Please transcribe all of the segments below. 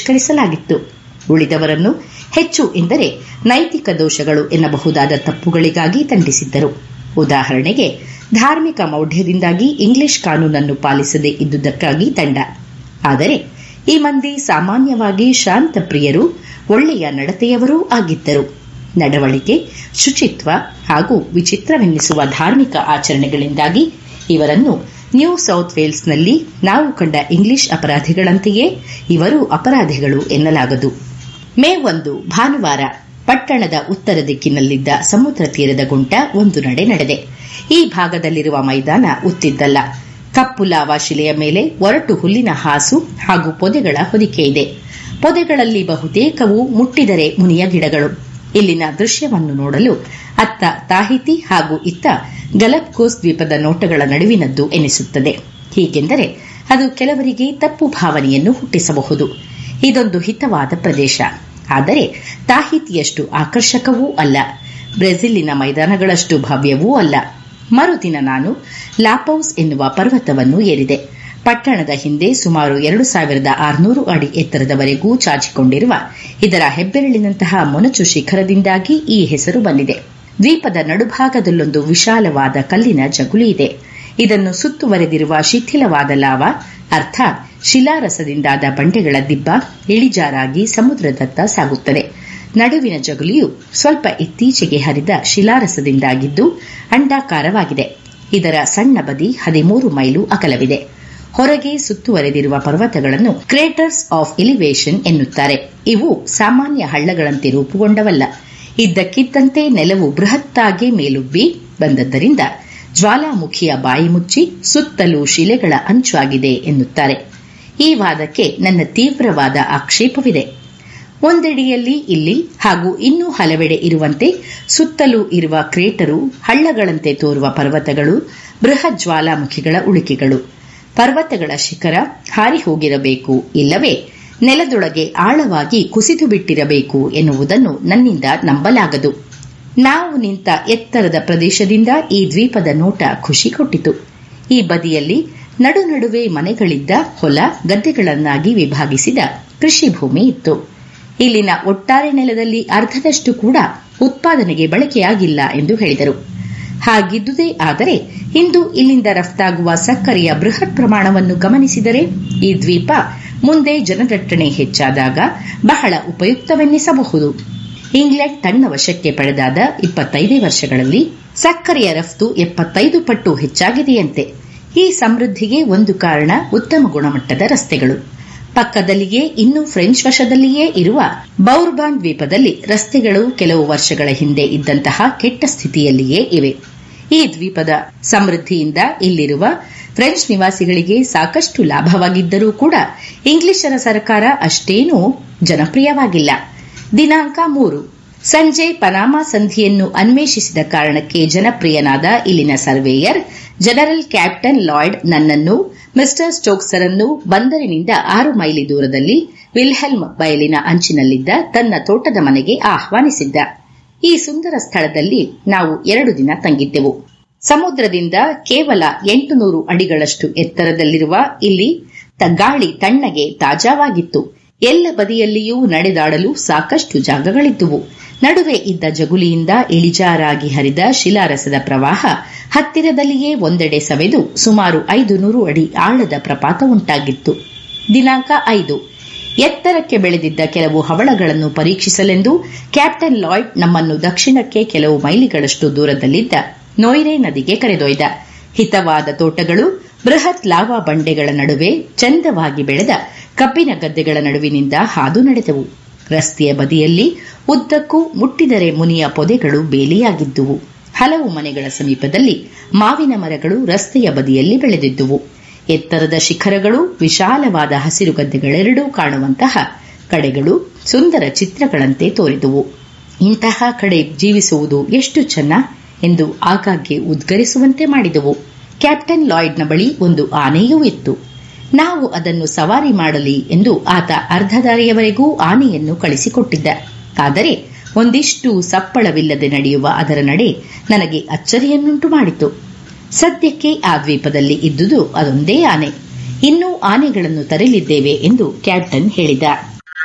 ಪರಿಷ್ಕರಿಸಲಾಗಿತ್ತು ಉಳಿದವರನ್ನು ಹೆಚ್ಚು ಎಂದರೆ ನೈತಿಕ ದೋಷಗಳು ಎನ್ನಬಹುದಾದ ತಪ್ಪುಗಳಿಗಾಗಿ ದಂಡಿಸಿದ್ದರು ಉದಾಹರಣೆಗೆ ಧಾರ್ಮಿಕ ಮೌಢ್ಯದಿಂದಾಗಿ ಇಂಗ್ಲಿಷ್ ಕಾನೂನನ್ನು ಪಾಲಿಸದೇ ಇದ್ದುದಕ್ಕಾಗಿ ದಂಡ ಆದರೆ ಈ ಮಂದಿ ಸಾಮಾನ್ಯವಾಗಿ ಶಾಂತ ಪ್ರಿಯರು ಒಳ್ಳೆಯ ನಡತೆಯವರೂ ಆಗಿದ್ದರು ನಡವಳಿಕೆ ಶುಚಿತ್ವ ಹಾಗೂ ವಿಚಿತ್ರವೆನ್ನಿಸುವ ಧಾರ್ಮಿಕ ಆಚರಣೆಗಳಿಂದಾಗಿ ಇವರನ್ನು ನ್ಯೂ ಸೌತ್ ವೇಲ್ಸ್ನಲ್ಲಿ ನಾವು ಕಂಡ ಇಂಗ್ಲಿಷ್ ಅಪರಾಧಿಗಳಂತೆಯೇ ಇವರೂ ಅಪರಾಧಿಗಳು ಎನ್ನಲಾಗದು ಮೇ ಒಂದು ಭಾನುವಾರ ಪಟ್ಟಣದ ಉತ್ತರ ದಿಕ್ಕಿನಲ್ಲಿದ್ದ ಸಮುದ್ರ ತೀರದ ಗುಂಟ ಒಂದು ನಡೆ ನಡೆದೆ ಈ ಭಾಗದಲ್ಲಿರುವ ಮೈದಾನ ಉತ್ತಿದ್ದಲ್ಲ ಕಪ್ಪು ಲಾವಾ ಶಿಲೆಯ ಮೇಲೆ ಒರಟು ಹುಲ್ಲಿನ ಹಾಸು ಹಾಗೂ ಪೊದೆಗಳ ಹೊದಿಕೆ ಇದೆ ಪೊದೆಗಳಲ್ಲಿ ಬಹುತೇಕವು ಮುಟ್ಟಿದರೆ ಮುನಿಯ ಗಿಡಗಳು ಇಲ್ಲಿನ ದೃಶ್ಯವನ್ನು ನೋಡಲು ಅತ್ತ ತಾಹಿತಿ ಹಾಗೂ ಇತ್ತ ಗಲಪ್ಕೋಸ್ ದ್ವೀಪದ ನೋಟಗಳ ನಡುವಿನದ್ದು ಎನಿಸುತ್ತದೆ ಹೀಗೆಂದರೆ ಅದು ಕೆಲವರಿಗೆ ತಪ್ಪು ಭಾವನೆಯನ್ನು ಹುಟ್ಟಿಸಬಹುದು ಇದೊಂದು ಹಿತವಾದ ಪ್ರದೇಶ ಆದರೆ ತಾಹಿತಿಯಷ್ಟು ಆಕರ್ಷಕವೂ ಅಲ್ಲ ಬ್ರೆಜಿಲಿನ ಮೈದಾನಗಳಷ್ಟು ಭವ್ಯವೂ ಅಲ್ಲ ಮರುದಿನ ನಾನು ಲಾಪೌಸ್ ಎನ್ನುವ ಪರ್ವತವನ್ನು ಏರಿದೆ ಪಟ್ಟಣದ ಹಿಂದೆ ಸುಮಾರು ಎರಡು ಸಾವಿರದ ಆರುನೂರು ಅಡಿ ಎತ್ತರದವರೆಗೂ ಚಾಚಿಕೊಂಡಿರುವ ಇದರ ಹೆಬ್ಬೆರಳಿನಂತಹ ಮೊನಚು ಶಿಖರದಿಂದಾಗಿ ಈ ಹೆಸರು ಬಂದಿದೆ ದ್ವೀಪದ ನಡುಭಾಗದಲ್ಲೊಂದು ವಿಶಾಲವಾದ ಕಲ್ಲಿನ ಜಗುಲಿ ಇದೆ ಇದನ್ನು ಸುತ್ತುವರೆದಿರುವ ಶಿಥಿಲವಾದ ಲಾವ ಅರ್ಥಾತ್ ಶಿಲಾರಸದಿಂದಾದ ಬಂಡೆಗಳ ದಿಬ್ಬ ಇಳಿಜಾರಾಗಿ ಸಮುದ್ರದತ್ತ ಸಾಗುತ್ತದೆ ನಡುವಿನ ಜಗುಲಿಯು ಸ್ವಲ್ಪ ಇತ್ತೀಚೆಗೆ ಹರಿದ ಶಿಲಾರಸದಿಂದಾಗಿದ್ದು ಅಂಡಾಕಾರವಾಗಿದೆ ಇದರ ಸಣ್ಣ ಬದಿ ಹದಿಮೂರು ಮೈಲು ಅಗಲವಿದೆ ಹೊರಗೆ ಸುತ್ತುವರೆದಿರುವ ಪರ್ವತಗಳನ್ನು ಕ್ರೇಟರ್ಸ್ ಆಫ್ ಎಲಿವೇಶನ್ ಎನ್ನುತ್ತಾರೆ ಇವು ಸಾಮಾನ್ಯ ಹಳ್ಳಗಳಂತೆ ರೂಪುಗೊಂಡವಲ್ಲ ಇದ್ದಕ್ಕಿದ್ದಂತೆ ನೆಲವು ಬೃಹತ್ತಾಗಿ ಮೇಲುಬ್ಬಿ ಬಂದದ್ದರಿಂದ ಜ್ವಾಲಾಮುಖಿಯ ಬಾಯಿ ಮುಚ್ಚಿ ಸುತ್ತಲೂ ಶಿಲೆಗಳ ಅಂಚಾಗಿದೆ ಎನ್ನುತ್ತಾರೆ ಈ ವಾದಕ್ಕೆ ನನ್ನ ತೀವ್ರವಾದ ಆಕ್ಷೇಪವಿದೆ ಒಂದೆಡೆಯಲ್ಲಿ ಇಲ್ಲಿ ಹಾಗೂ ಇನ್ನೂ ಹಲವೆಡೆ ಇರುವಂತೆ ಸುತ್ತಲೂ ಇರುವ ಕ್ರೇಟರು ಹಳ್ಳಗಳಂತೆ ತೋರುವ ಪರ್ವತಗಳು ಬೃಹತ್ ಜ್ವಾಲಾಮುಖಿಗಳ ಉಳಿಕೆಗಳು ಪರ್ವತಗಳ ಶಿಖರ ಹಾರಿ ಹೋಗಿರಬೇಕು ಇಲ್ಲವೇ ನೆಲದೊಳಗೆ ಆಳವಾಗಿ ಕುಸಿದು ಬಿಟ್ಟಿರಬೇಕು ಎನ್ನುವುದನ್ನು ನನ್ನಿಂದ ನಂಬಲಾಗದು ನಾವು ನಿಂತ ಎತ್ತರದ ಪ್ರದೇಶದಿಂದ ಈ ದ್ವೀಪದ ನೋಟ ಖುಷಿ ಕೊಟ್ಟಿತು ಈ ಬದಿಯಲ್ಲಿ ನಡು ನಡುವೆ ಮನೆಗಳಿದ್ದ ಹೊಲ ಗದ್ದೆಗಳನ್ನಾಗಿ ವಿಭಾಗಿಸಿದ ಕೃಷಿ ಭೂಮಿ ಇತ್ತು ಇಲ್ಲಿನ ಒಟ್ಟಾರೆ ನೆಲದಲ್ಲಿ ಅರ್ಧದಷ್ಟು ಕೂಡ ಉತ್ಪಾದನೆಗೆ ಬಳಕೆಯಾಗಿಲ್ಲ ಎಂದು ಹೇಳಿದರು ಹಾಗಿದ್ದುದೇ ಆದರೆ ಇಂದು ಇಲ್ಲಿಂದ ರಫ್ತಾಗುವ ಸಕ್ಕರೆಯ ಬೃಹತ್ ಪ್ರಮಾಣವನ್ನು ಗಮನಿಸಿದರೆ ಈ ದ್ವೀಪ ಮುಂದೆ ಜನದಟ್ಟಣೆ ಹೆಚ್ಚಾದಾಗ ಬಹಳ ಉಪಯುಕ್ತವೆನ್ನಿಸಬಹುದು ಇಂಗ್ಲೆಂಡ್ ತನ್ನ ವಶಕ್ಕೆ ಪಡೆದಾದ ಇಪ್ಪತ್ತೈದೇ ವರ್ಷಗಳಲ್ಲಿ ಸಕ್ಕರೆಯ ರಫ್ತು ಎಪ್ಪತ್ತೈದು ಪಟ್ಟು ಹೆಚ್ಚಾಗಿದೆಯಂತೆ ಈ ಸಮೃದ್ಧಿಗೆ ಒಂದು ಕಾರಣ ಉತ್ತಮ ಗುಣಮಟ್ಟದ ರಸ್ತೆಗಳು ಪಕ್ಕದಲ್ಲಿಯೇ ಇನ್ನೂ ಫ್ರೆಂಚ್ ವಶದಲ್ಲಿಯೇ ಇರುವ ಬೌರ್ಬಾನ್ ದ್ವೀಪದಲ್ಲಿ ರಸ್ತೆಗಳು ಕೆಲವು ವರ್ಷಗಳ ಹಿಂದೆ ಇದ್ದಂತಹ ಕೆಟ್ಟ ಸ್ಥಿತಿಯಲ್ಲಿಯೇ ಇವೆ ಈ ದ್ವೀಪದ ಸಮೃದ್ಧಿಯಿಂದ ಇಲ್ಲಿರುವ ಫ್ರೆಂಚ್ ನಿವಾಸಿಗಳಿಗೆ ಸಾಕಷ್ಟು ಲಾಭವಾಗಿದ್ದರೂ ಕೂಡ ಇಂಗ್ಲಿಷರ ಸರ್ಕಾರ ಅಷ್ಟೇನೂ ಜನಪ್ರಿಯವಾಗಿಲ್ಲ ದಿನಾಂಕ ಮೂರು ಸಂಜೆ ಪನಾಮಾ ಸಂಧಿಯನ್ನು ಅನ್ವೇಷಿಸಿದ ಕಾರಣಕ್ಕೆ ಜನಪ್ರಿಯನಾದ ಇಲ್ಲಿನ ಸರ್ವೇಯರ್ ಜನರಲ್ ಕ್ಯಾಪ್ಟನ್ ಲಾಯ್ಡ್ ನನ್ನನ್ನು ಮಿಸ್ಟರ್ ಸ್ಟೋಕ್ಸರನ್ನು ಬಂದರಿನಿಂದ ಆರು ಮೈಲಿ ದೂರದಲ್ಲಿ ವಿಲ್ಹೆಲ್ಮ್ ಬಯಲಿನ ಅಂಚಿನಲ್ಲಿದ್ದ ತನ್ನ ತೋಟದ ಮನೆಗೆ ಆಹ್ವಾನಿಸಿದ್ದ ಈ ಸುಂದರ ಸ್ಥಳದಲ್ಲಿ ನಾವು ಎರಡು ದಿನ ತಂಗಿದ್ದೆವು ಸಮುದ್ರದಿಂದ ಕೇವಲ ಎಂಟುನೂರು ಅಡಿಗಳಷ್ಟು ಎತ್ತರದಲ್ಲಿರುವ ಇಲ್ಲಿ ಗಾಳಿ ತಣ್ಣಗೆ ತಾಜಾವಾಗಿತ್ತು ಎಲ್ಲ ಬದಿಯಲ್ಲಿಯೂ ನಡೆದಾಡಲು ಸಾಕಷ್ಟು ಜಾಗಗಳಿದ್ದುವು ನಡುವೆ ಇದ್ದ ಜಗುಲಿಯಿಂದ ಇಳಿಜಾರಾಗಿ ಹರಿದ ಶಿಲಾರಸದ ಪ್ರವಾಹ ಹತ್ತಿರದಲ್ಲಿಯೇ ಒಂದೆಡೆ ಸವೆದು ಸುಮಾರು ಐದು ನೂರು ಅಡಿ ಆಳದ ಪ್ರಪಾತ ಉಂಟಾಗಿತ್ತು ದಿನಾಂಕ ಐದು ಎತ್ತರಕ್ಕೆ ಬೆಳೆದಿದ್ದ ಕೆಲವು ಹವಳಗಳನ್ನು ಪರೀಕ್ಷಿಸಲೆಂದು ಕ್ಯಾಪ್ಟನ್ ಲಾಯ್ಡ್ ನಮ್ಮನ್ನು ದಕ್ಷಿಣಕ್ಕೆ ಕೆಲವು ಮೈಲಿಗಳಷ್ಟು ದೂರದಲ್ಲಿದ್ದ ನೋಯ್ರೆ ನದಿಗೆ ಕರೆದೊಯ್ದ ಹಿತವಾದ ತೋಟಗಳು ಬೃಹತ್ ಲಾವಾ ಬಂಡೆಗಳ ನಡುವೆ ಚಂದವಾಗಿ ಬೆಳೆದ ಕಬ್ಬಿನ ಗದ್ದೆಗಳ ನಡುವಿನಿಂದ ಹಾದು ನಡೆದವು ರಸ್ತೆಯ ಬದಿಯಲ್ಲಿ ಉದ್ದಕ್ಕೂ ಮುಟ್ಟಿದರೆ ಮುನಿಯ ಪೊದೆಗಳು ಬೇಲಿಯಾಗಿದ್ದುವು ಹಲವು ಮನೆಗಳ ಸಮೀಪದಲ್ಲಿ ಮಾವಿನ ಮರಗಳು ರಸ್ತೆಯ ಬದಿಯಲ್ಲಿ ಬೆಳೆದಿದ್ದುವು ಎತ್ತರದ ಶಿಖರಗಳು ವಿಶಾಲವಾದ ಹಸಿರು ಗದ್ದೆಗಳೆರಡೂ ಕಾಣುವಂತಹ ಕಡೆಗಳು ಸುಂದರ ಚಿತ್ರಗಳಂತೆ ತೋರಿದುವು ಇಂತಹ ಕಡೆ ಜೀವಿಸುವುದು ಎಷ್ಟು ಚೆನ್ನ ಎಂದು ಆಗಾಗ್ಗೆ ಉದ್ಗರಿಸುವಂತೆ ಮಾಡಿದವು ಕ್ಯಾಪ್ಟನ್ ಲಾಯ್ಡ್ನ ಬಳಿ ಒಂದು ಆನೆಯೂ ಇತ್ತು ನಾವು ಅದನ್ನು ಸವಾರಿ ಮಾಡಲಿ ಎಂದು ಆತ ಅರ್ಧ ದಾರಿಯವರೆಗೂ ಆನೆಯನ್ನು ಕಳಿಸಿಕೊಟ್ಟಿದ್ದ ಆದರೆ ಒಂದಿಷ್ಟು ಸಪ್ಪಳವಿಲ್ಲದೆ ನಡೆಯುವ ಅದರ ನಡೆ ನನಗೆ ಅಚ್ಚರಿಯನ್ನುಂಟು ಮಾಡಿತು ಸದ್ಯಕ್ಕೆ ಆ ದ್ವೀಪದಲ್ಲಿ ಇದ್ದುದು ಅದೊಂದೇ ಆನೆ ಇನ್ನೂ ಆನೆಗಳನ್ನು ತರಲಿದ್ದೇವೆ ಎಂದು ಕ್ಯಾಪ್ಟನ್ ಹೇಳಿದ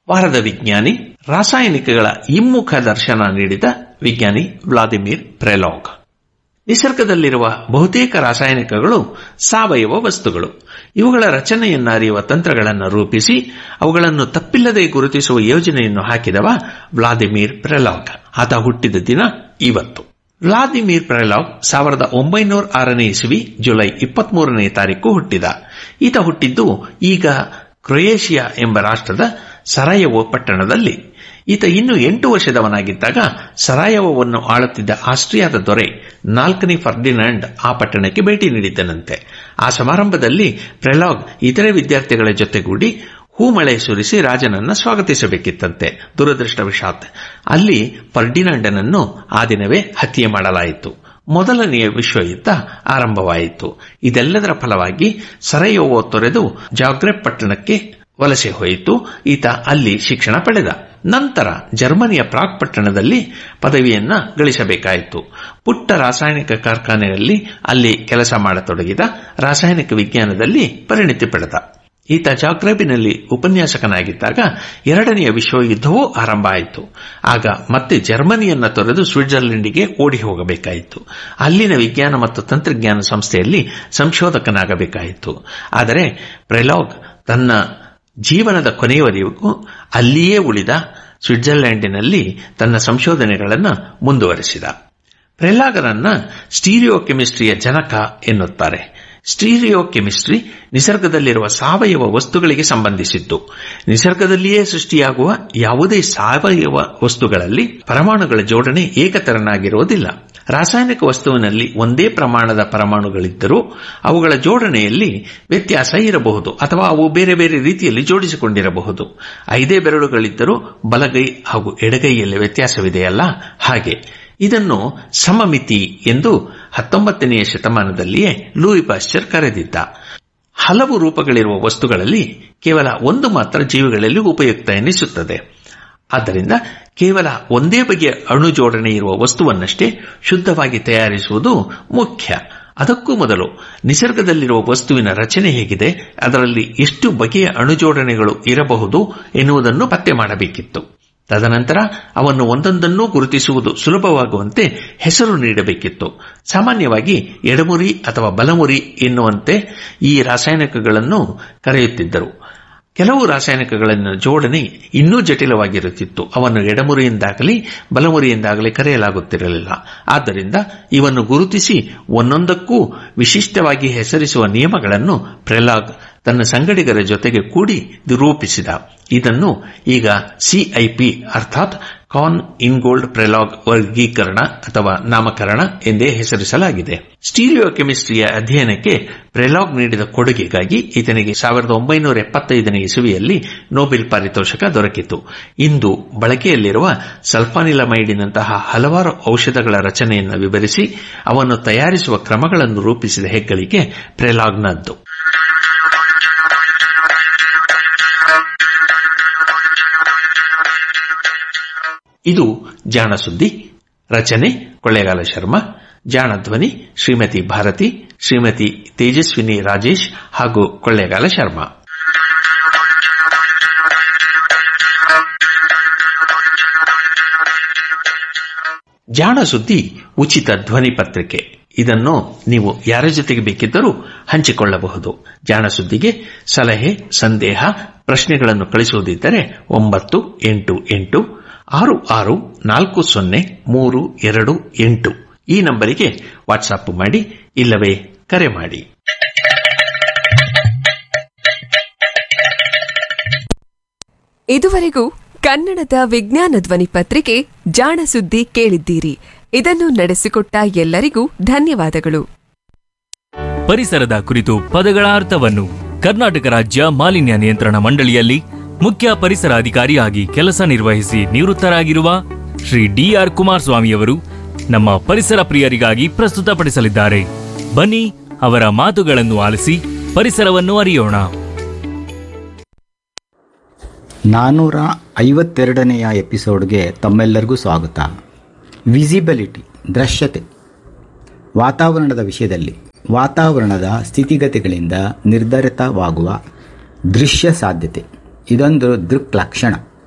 ವಾರದ ವಿಜ್ಞಾನಿ ರಾಸಾಯನಿಕಗಳ ಹಿಮ್ಮುಖ ದರ್ಶನ ನೀಡಿದ ವಿಜ್ಞಾನಿ ವ್ಲಾದಿಮಿರ್ ಪ್ರೆಲಾಗ್ ನಿಸರ್ಗದಲ್ಲಿರುವ ಬಹುತೇಕ ರಾಸಾಯನಿಕಗಳು ಸಾವಯವ ವಸ್ತುಗಳು ಇವುಗಳ ರಚನೆಯನ್ನು ಅರಿಯುವ ತಂತ್ರಗಳನ್ನು ರೂಪಿಸಿ ಅವುಗಳನ್ನು ತಪ್ಪಿಲ್ಲದೆ ಗುರುತಿಸುವ ಯೋಜನೆಯನ್ನು ಹಾಕಿದವ ವ್ಲಾದಿಮಿರ್ ಪ್ರೆಲಾಗ್ ಆತ ಹುಟ್ಟಿದ ದಿನ ಇವತ್ತು ವ್ಲಾದಿಮಿರ್ ಪ್ರೆಲಾಗ್ ಸಾವಿರದ ಒಂಬೈನೂರ ಆರನೇ ಇಸವಿ ಜುಲೈ ಇಪ್ಪತ್ಮೂರನೇ ತಾರೀಕು ಹುಟ್ಟಿದ ಈತ ಹುಟ್ಟಿದ್ದು ಈಗ ಕ್ರೊಯೇಷಿಯಾ ಎಂಬ ರಾಷ್ಟ್ರದ ಸರಾಯವೋ ಪಟ್ಟಣದಲ್ಲಿ ಈತ ಇನ್ನು ಎಂಟು ವರ್ಷದವನಾಗಿದ್ದಾಗ ಸರಾಯವವನ್ನು ಆಳುತ್ತಿದ್ದ ಆಸ್ಟ್ರಿಯಾದ ದೊರೆ ನಾಲ್ಕನೇ ಫರ್ಡಿನಾಂಡ್ ಆ ಪಟ್ಟಣಕ್ಕೆ ಭೇಟಿ ನೀಡಿದ್ದನಂತೆ ಆ ಸಮಾರಂಭದಲ್ಲಿ ಪ್ರೆಲಾಗ್ ಇತರೆ ವಿದ್ಯಾರ್ಥಿಗಳ ಜೊತೆಗೂಡಿ ಹೂಮಳೆ ಸುರಿಸಿ ರಾಜನನ್ನ ಸ್ವಾಗತಿಸಬೇಕಿತ್ತಂತೆ ದುರದೃಷ್ಟವಶಾತ್ ಅಲ್ಲಿ ಫರ್ಡಿನಾಂಡನನ್ನು ಆ ದಿನವೇ ಹತ್ಯೆ ಮಾಡಲಾಯಿತು ಮೊದಲನೆಯ ವಿಶ್ವಯುದ್ಧ ಆರಂಭವಾಯಿತು ಇದೆಲ್ಲದರ ಫಲವಾಗಿ ಸರಯೋವೋ ತೊರೆದು ಜಾಗ್ರೆಬ್ ಪಟ್ಟಣಕ್ಕೆ ವಲಸೆ ಹೋಯಿತು ಈತ ಅಲ್ಲಿ ಶಿಕ್ಷಣ ಪಡೆದ ನಂತರ ಜರ್ಮನಿಯ ಪ್ರಾಗ್ ಪಟ್ಟಣದಲ್ಲಿ ಪದವಿಯನ್ನ ಗಳಿಸಬೇಕಾಯಿತು ಪುಟ್ಟ ರಾಸಾಯನಿಕ ಕಾರ್ಖಾನೆಯಲ್ಲಿ ಅಲ್ಲಿ ಕೆಲಸ ಮಾಡತೊಡಗಿದ ರಾಸಾಯನಿಕ ವಿಜ್ಞಾನದಲ್ಲಿ ಪರಿಣಿತಿ ಪಡೆದ ಈತ ಜಾಗ್ರೆಬಿನಲ್ಲಿ ಉಪನ್ಯಾಸಕನಾಗಿದ್ದಾಗ ಎರಡನೆಯ ವಿಶ್ವಯುದ್ಧವೂ ಆರಂಭ ಆಯಿತು ಆಗ ಮತ್ತೆ ಜರ್ಮನಿಯನ್ನ ತೊರೆದು ಸ್ವಿಟ್ಜರ್ಲೆಂಡಿಗೆ ಓಡಿ ಹೋಗಬೇಕಾಯಿತು ಅಲ್ಲಿನ ವಿಜ್ಞಾನ ಮತ್ತು ತಂತ್ರಜ್ಞಾನ ಸಂಸ್ಥೆಯಲ್ಲಿ ಸಂಶೋಧಕನಾಗಬೇಕಾಯಿತು ಆದರೆ ಪ್ರೆಲಾಗ್ ತನ್ನ ಜೀವನದ ಕೊನೆಯವರೆಗೂ ಅಲ್ಲಿಯೇ ಉಳಿದ ಸ್ವಿಟ್ಜರ್ಲೆಂಡಿನಲ್ಲಿ ತನ್ನ ಸಂಶೋಧನೆಗಳನ್ನು ಮುಂದುವರೆಸಿದ ಪ್ರೆಲಾಗರನ್ನ ಸ್ಟೀರಿಯೋ ಕೆಮಿಸ್ಟ್ರಿಯ ಜನಕ ಎನ್ನುತ್ತಾರೆ ಸ್ಟೀರಿಯೋ ಕೆಮಿಸ್ಟ್ರಿ ನಿಸರ್ಗದಲ್ಲಿರುವ ಸಾವಯವ ವಸ್ತುಗಳಿಗೆ ಸಂಬಂಧಿಸಿದ್ದು ನಿಸರ್ಗದಲ್ಲಿಯೇ ಸೃಷ್ಟಿಯಾಗುವ ಯಾವುದೇ ಸಾವಯವ ವಸ್ತುಗಳಲ್ಲಿ ಪರಮಾಣುಗಳ ಜೋಡಣೆ ಏಕತರನಾಗಿರುವುದಿಲ್ಲ ರಾಸಾಯನಿಕ ವಸ್ತುವಿನಲ್ಲಿ ಒಂದೇ ಪ್ರಮಾಣದ ಪರಮಾಣುಗಳಿದ್ದರೂ ಅವುಗಳ ಜೋಡಣೆಯಲ್ಲಿ ವ್ಯತ್ಯಾಸ ಇರಬಹುದು ಅಥವಾ ಅವು ಬೇರೆ ಬೇರೆ ರೀತಿಯಲ್ಲಿ ಜೋಡಿಸಿಕೊಂಡಿರಬಹುದು ಐದೇ ಬೆರಳುಗಳಿದ್ದರೂ ಬಲಗೈ ಹಾಗೂ ಎಡಗೈಯಲ್ಲಿ ವ್ಯತ್ಯಾಸವಿದೆಯಲ್ಲ ಹಾಗೆ ಇದನ್ನು ಸಮಮಿತಿ ಎಂದು ಹತ್ತೊಂಬತ್ತನೆಯ ಶತಮಾನದಲ್ಲಿಯೇ ಲೂಯಿ ಪಾಶ್ಚರ್ ಕರೆದಿದ್ದ ಹಲವು ರೂಪಗಳಿರುವ ವಸ್ತುಗಳಲ್ಲಿ ಕೇವಲ ಒಂದು ಮಾತ್ರ ಜೀವಿಗಳಲ್ಲಿ ಉಪಯುಕ್ತ ಎನಿಸುತ್ತದೆ ಆದ್ದರಿಂದ ಕೇವಲ ಒಂದೇ ಬಗೆಯ ಅಣು ಜೋಡಣೆ ಇರುವ ವಸ್ತುವನ್ನಷ್ಟೇ ಶುದ್ಧವಾಗಿ ತಯಾರಿಸುವುದು ಮುಖ್ಯ ಅದಕ್ಕೂ ಮೊದಲು ನಿಸರ್ಗದಲ್ಲಿರುವ ವಸ್ತುವಿನ ರಚನೆ ಹೇಗಿದೆ ಅದರಲ್ಲಿ ಎಷ್ಟು ಬಗೆಯ ಅಣುಜೋಡಣೆಗಳು ಇರಬಹುದು ಎನ್ನುವುದನ್ನು ಪತ್ತೆ ಮಾಡಬೇಕಿತ್ತು ತದನಂತರ ಅವನ್ನು ಒಂದೊಂದನ್ನೂ ಗುರುತಿಸುವುದು ಸುಲಭವಾಗುವಂತೆ ಹೆಸರು ನೀಡಬೇಕಿತ್ತು ಸಾಮಾನ್ಯವಾಗಿ ಎಡಮುರಿ ಅಥವಾ ಬಲಮುರಿ ಎನ್ನುವಂತೆ ಈ ರಾಸಾಯನಿಕಗಳನ್ನು ಕರೆಯುತ್ತಿದ್ದರು ಕೆಲವು ರಾಸಾಯನಿಕಗಳನ್ನು ಜೋಡಣೆ ಇನ್ನೂ ಜಟಿಲವಾಗಿರುತ್ತಿತ್ತು ಅವನ್ನು ಎಡಮುರಿಯಿಂದಾಗಲಿ ಬಲಮುರಿಯಿಂದಾಗಲಿ ಕರೆಯಲಾಗುತ್ತಿರಲಿಲ್ಲ ಆದ್ದರಿಂದ ಇವನ್ನು ಗುರುತಿಸಿ ಒಂದೊಂದಕ್ಕೂ ವಿಶಿಷ್ಟವಾಗಿ ಹೆಸರಿಸುವ ನಿಯಮಗಳನ್ನು ಪ್ರೆಲಾಗ್ ತನ್ನ ಸಂಗಡಿಗರ ಜೊತೆಗೆ ಕೂಡಿ ರೂಪಿಸಿದ ಇದನ್ನು ಈಗ ಸಿಐಪಿ ಅರ್ಥಾತ್ ಕಾನ್ ಇನ್ಗೋಲ್ಡ್ ಪ್ರೆಲಾಗ್ ವರ್ಗೀಕರಣ ಅಥವಾ ನಾಮಕರಣ ಎಂದೇ ಹೆಸರಿಸಲಾಗಿದೆ ಸ್ಟೀರಿಯೋ ಕೆಮಿಸ್ಟ್ರಿಯ ಅಧ್ಯಯನಕ್ಕೆ ಪ್ರೆಲಾಗ್ ನೀಡಿದ ಕೊಡುಗೆಗಾಗಿ ಈತನಿಗೆ ಸಾವಿರದ ಒಂಬೈನೂರ ಎಪ್ಪತ್ತೈದನೇ ಇಸುವಿಯಲ್ಲಿ ನೊಬೆಲ್ ಪಾರಿತೋಷಕ ದೊರಕಿತು ಇಂದು ಬಳಕೆಯಲ್ಲಿರುವ ಸಲ್ಫಾನಿಲಮೈಡಿನಂತಹ ಹಲವಾರು ಔಷಧಗಳ ರಚನೆಯನ್ನು ವಿವರಿಸಿ ಅವನ್ನು ತಯಾರಿಸುವ ಕ್ರಮಗಳನ್ನು ರೂಪಿಸಿದ ಹೆಗ್ಗಳಿಕೆ ಪ್ರೆಲಾಗ್ನದ್ದು ಇದು ಜಾಣ ಸುದ್ದಿ ರಚನೆ ಕೊಳ್ಳೇಗಾಲ ಶರ್ಮಾ ಜಾಣ ಧ್ವನಿ ಶ್ರೀಮತಿ ಭಾರತಿ ಶ್ರೀಮತಿ ತೇಜಸ್ವಿನಿ ರಾಜೇಶ್ ಹಾಗೂ ಕೊಳ್ಳೇಗಾಲ ಶರ್ಮಾ ಜಾಣ ಸುದ್ದಿ ಉಚಿತ ಧ್ವನಿ ಪತ್ರಿಕೆ ಇದನ್ನು ನೀವು ಯಾರ ಜೊತೆಗೆ ಬೇಕಿದ್ದರೂ ಹಂಚಿಕೊಳ್ಳಬಹುದು ಜಾಣ ಸುದ್ದಿಗೆ ಸಲಹೆ ಸಂದೇಹ ಪ್ರಶ್ನೆಗಳನ್ನು ಕಳಿಸುವುದಿದ್ದರೆ ಒಂಬತ್ತು ಎಂಟು ಎಂಟು ಆರು ಆರು ನಾಲ್ಕು ಸೊನ್ನೆ ಮೂರು ಎರಡು ಎಂಟು ಈ ನಂಬರಿಗೆ ವಾಟ್ಸಾಪ್ ಮಾಡಿ ಇಲ್ಲವೇ ಕರೆ ಮಾಡಿ ಇದುವರೆಗೂ ಕನ್ನಡದ ವಿಜ್ಞಾನ ಧ್ವನಿ ಪತ್ರಿಕೆ ಜಾಣ ಸುದ್ದಿ ಕೇಳಿದ್ದೀರಿ ಇದನ್ನು ನಡೆಸಿಕೊಟ್ಟ ಎಲ್ಲರಿಗೂ ಧನ್ಯವಾದಗಳು ಪರಿಸರದ ಕುರಿತು ಪದಗಳ ಅರ್ಥವನ್ನು ಕರ್ನಾಟಕ ರಾಜ್ಯ ಮಾಲಿನ್ಯ ನಿಯಂತ್ರಣ ಮಂಡಳಿಯಲ್ಲಿ ಮುಖ್ಯ ಪರಿಸರ ಅಧಿಕಾರಿಯಾಗಿ ಕೆಲಸ ನಿರ್ವಹಿಸಿ ನಿವೃತ್ತರಾಗಿರುವ ಶ್ರೀ ಡಿಆರ್ ಕುಮಾರಸ್ವಾಮಿಯವರು ನಮ್ಮ ಪರಿಸರ ಪ್ರಿಯರಿಗಾಗಿ ಪ್ರಸ್ತುತಪಡಿಸಲಿದ್ದಾರೆ ಬನ್ನಿ ಅವರ ಮಾತುಗಳನ್ನು ಆಲಿಸಿ ಪರಿಸರವನ್ನು ಅರಿಯೋಣ ನಾನ್ನೂರ ಐವತ್ತೆರಡನೆಯ ಎಪಿಸೋಡ್ಗೆ ತಮ್ಮೆಲ್ಲರಿಗೂ ಸ್ವಾಗತ ವಿಸಿಬಿಲಿಟಿ ದೃಶ್ಯತೆ ವಾತಾವರಣದ ವಿಷಯದಲ್ಲಿ ವಾತಾವರಣದ ಸ್ಥಿತಿಗತಿಗಳಿಂದ ನಿರ್ಧರಿತವಾಗುವ ದೃಶ್ಯ ಸಾಧ್ಯತೆ ಇದೊಂದು ದೃಕ್ ಲಕ್ಷಣ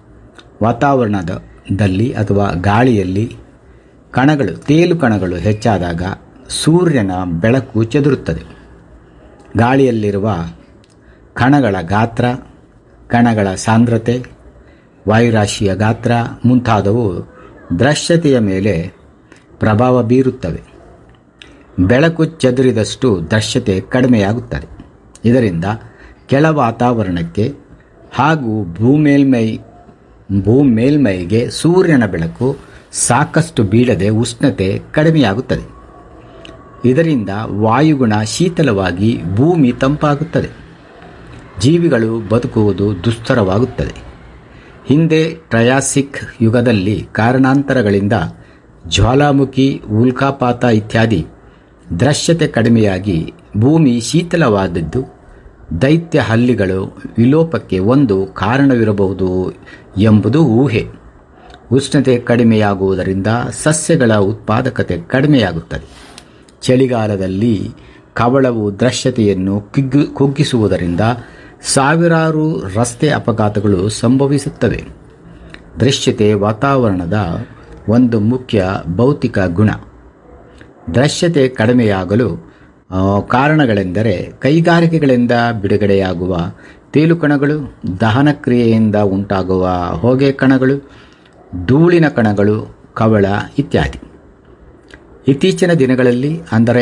ವಾತಾವರಣದಲ್ಲಿ ಅಥವಾ ಗಾಳಿಯಲ್ಲಿ ಕಣಗಳು ತೇಲು ಕಣಗಳು ಹೆಚ್ಚಾದಾಗ ಸೂರ್ಯನ ಬೆಳಕು ಚೆದುರುತ್ತದೆ ಗಾಳಿಯಲ್ಲಿರುವ ಕಣಗಳ ಗಾತ್ರ ಕಣಗಳ ಸಾಂದ್ರತೆ ವಾಯುರಾಶಿಯ ಗಾತ್ರ ಮುಂತಾದವು ದೃಶ್ಯತೆಯ ಮೇಲೆ ಪ್ರಭಾವ ಬೀರುತ್ತವೆ ಬೆಳಕು ಚದುರಿದಷ್ಟು ದೃಶ್ಯತೆ ಕಡಿಮೆಯಾಗುತ್ತದೆ ಇದರಿಂದ ಕೆಳ ವಾತಾವರಣಕ್ಕೆ ಹಾಗೂ ಭೂಮೇಲ್ಮೈ ಭೂಮೇಲ್ಮೈಗೆ ಸೂರ್ಯನ ಬೆಳಕು ಸಾಕಷ್ಟು ಬೀಳದೆ ಉಷ್ಣತೆ ಕಡಿಮೆಯಾಗುತ್ತದೆ ಇದರಿಂದ ವಾಯುಗುಣ ಶೀತಲವಾಗಿ ಭೂಮಿ ತಂಪಾಗುತ್ತದೆ ಜೀವಿಗಳು ಬದುಕುವುದು ದುಸ್ತರವಾಗುತ್ತದೆ ಹಿಂದೆ ಟ್ರಯಾಸಿಕ್ ಯುಗದಲ್ಲಿ ಕಾರಣಾಂತರಗಳಿಂದ ಜ್ವಾಲಾಮುಖಿ ಉಲ್ಕಾಪಾತ ಇತ್ಯಾದಿ ದೃಶ್ಯತೆ ಕಡಿಮೆಯಾಗಿ ಭೂಮಿ ಶೀತಲವಾದದ್ದು ದೈತ್ಯ ಹಲ್ಲಿಗಳು ವಿಲೋಪಕ್ಕೆ ಒಂದು ಕಾರಣವಿರಬಹುದು ಎಂಬುದು ಊಹೆ ಉಷ್ಣತೆ ಕಡಿಮೆಯಾಗುವುದರಿಂದ ಸಸ್ಯಗಳ ಉತ್ಪಾದಕತೆ ಕಡಿಮೆಯಾಗುತ್ತದೆ ಚಳಿಗಾಲದಲ್ಲಿ ಕವಳವು ದೃಶ್ಯತೆಯನ್ನು ಕುಗ್ಗಿ ಕುಗ್ಗಿಸುವುದರಿಂದ ಸಾವಿರಾರು ರಸ್ತೆ ಅಪಘಾತಗಳು ಸಂಭವಿಸುತ್ತವೆ ದೃಶ್ಯತೆ ವಾತಾವರಣದ ಒಂದು ಮುಖ್ಯ ಭೌತಿಕ ಗುಣ ದೃಶ್ಯತೆ ಕಡಿಮೆಯಾಗಲು ಆ, ಕಾರಣಗಳೆಂದರೆ ಕೈಗಾರಿಕೆಗಳಿಂದ ಬಿಡುಗಡೆಯಾಗುವ ತೇಲು ಕಣಗಳು ದಹನ ಕ್ರಿಯೆಯಿಂದ ಉಂಟಾಗುವ ಹೊಗೆ ಕಣಗಳು ಧೂಳಿನ ಕಣಗಳು ಕವಳ ಇತ್ಯಾದಿ ಇತ್ತೀಚಿನ ದಿನಗಳಲ್ಲಿ ಅಂದರೆ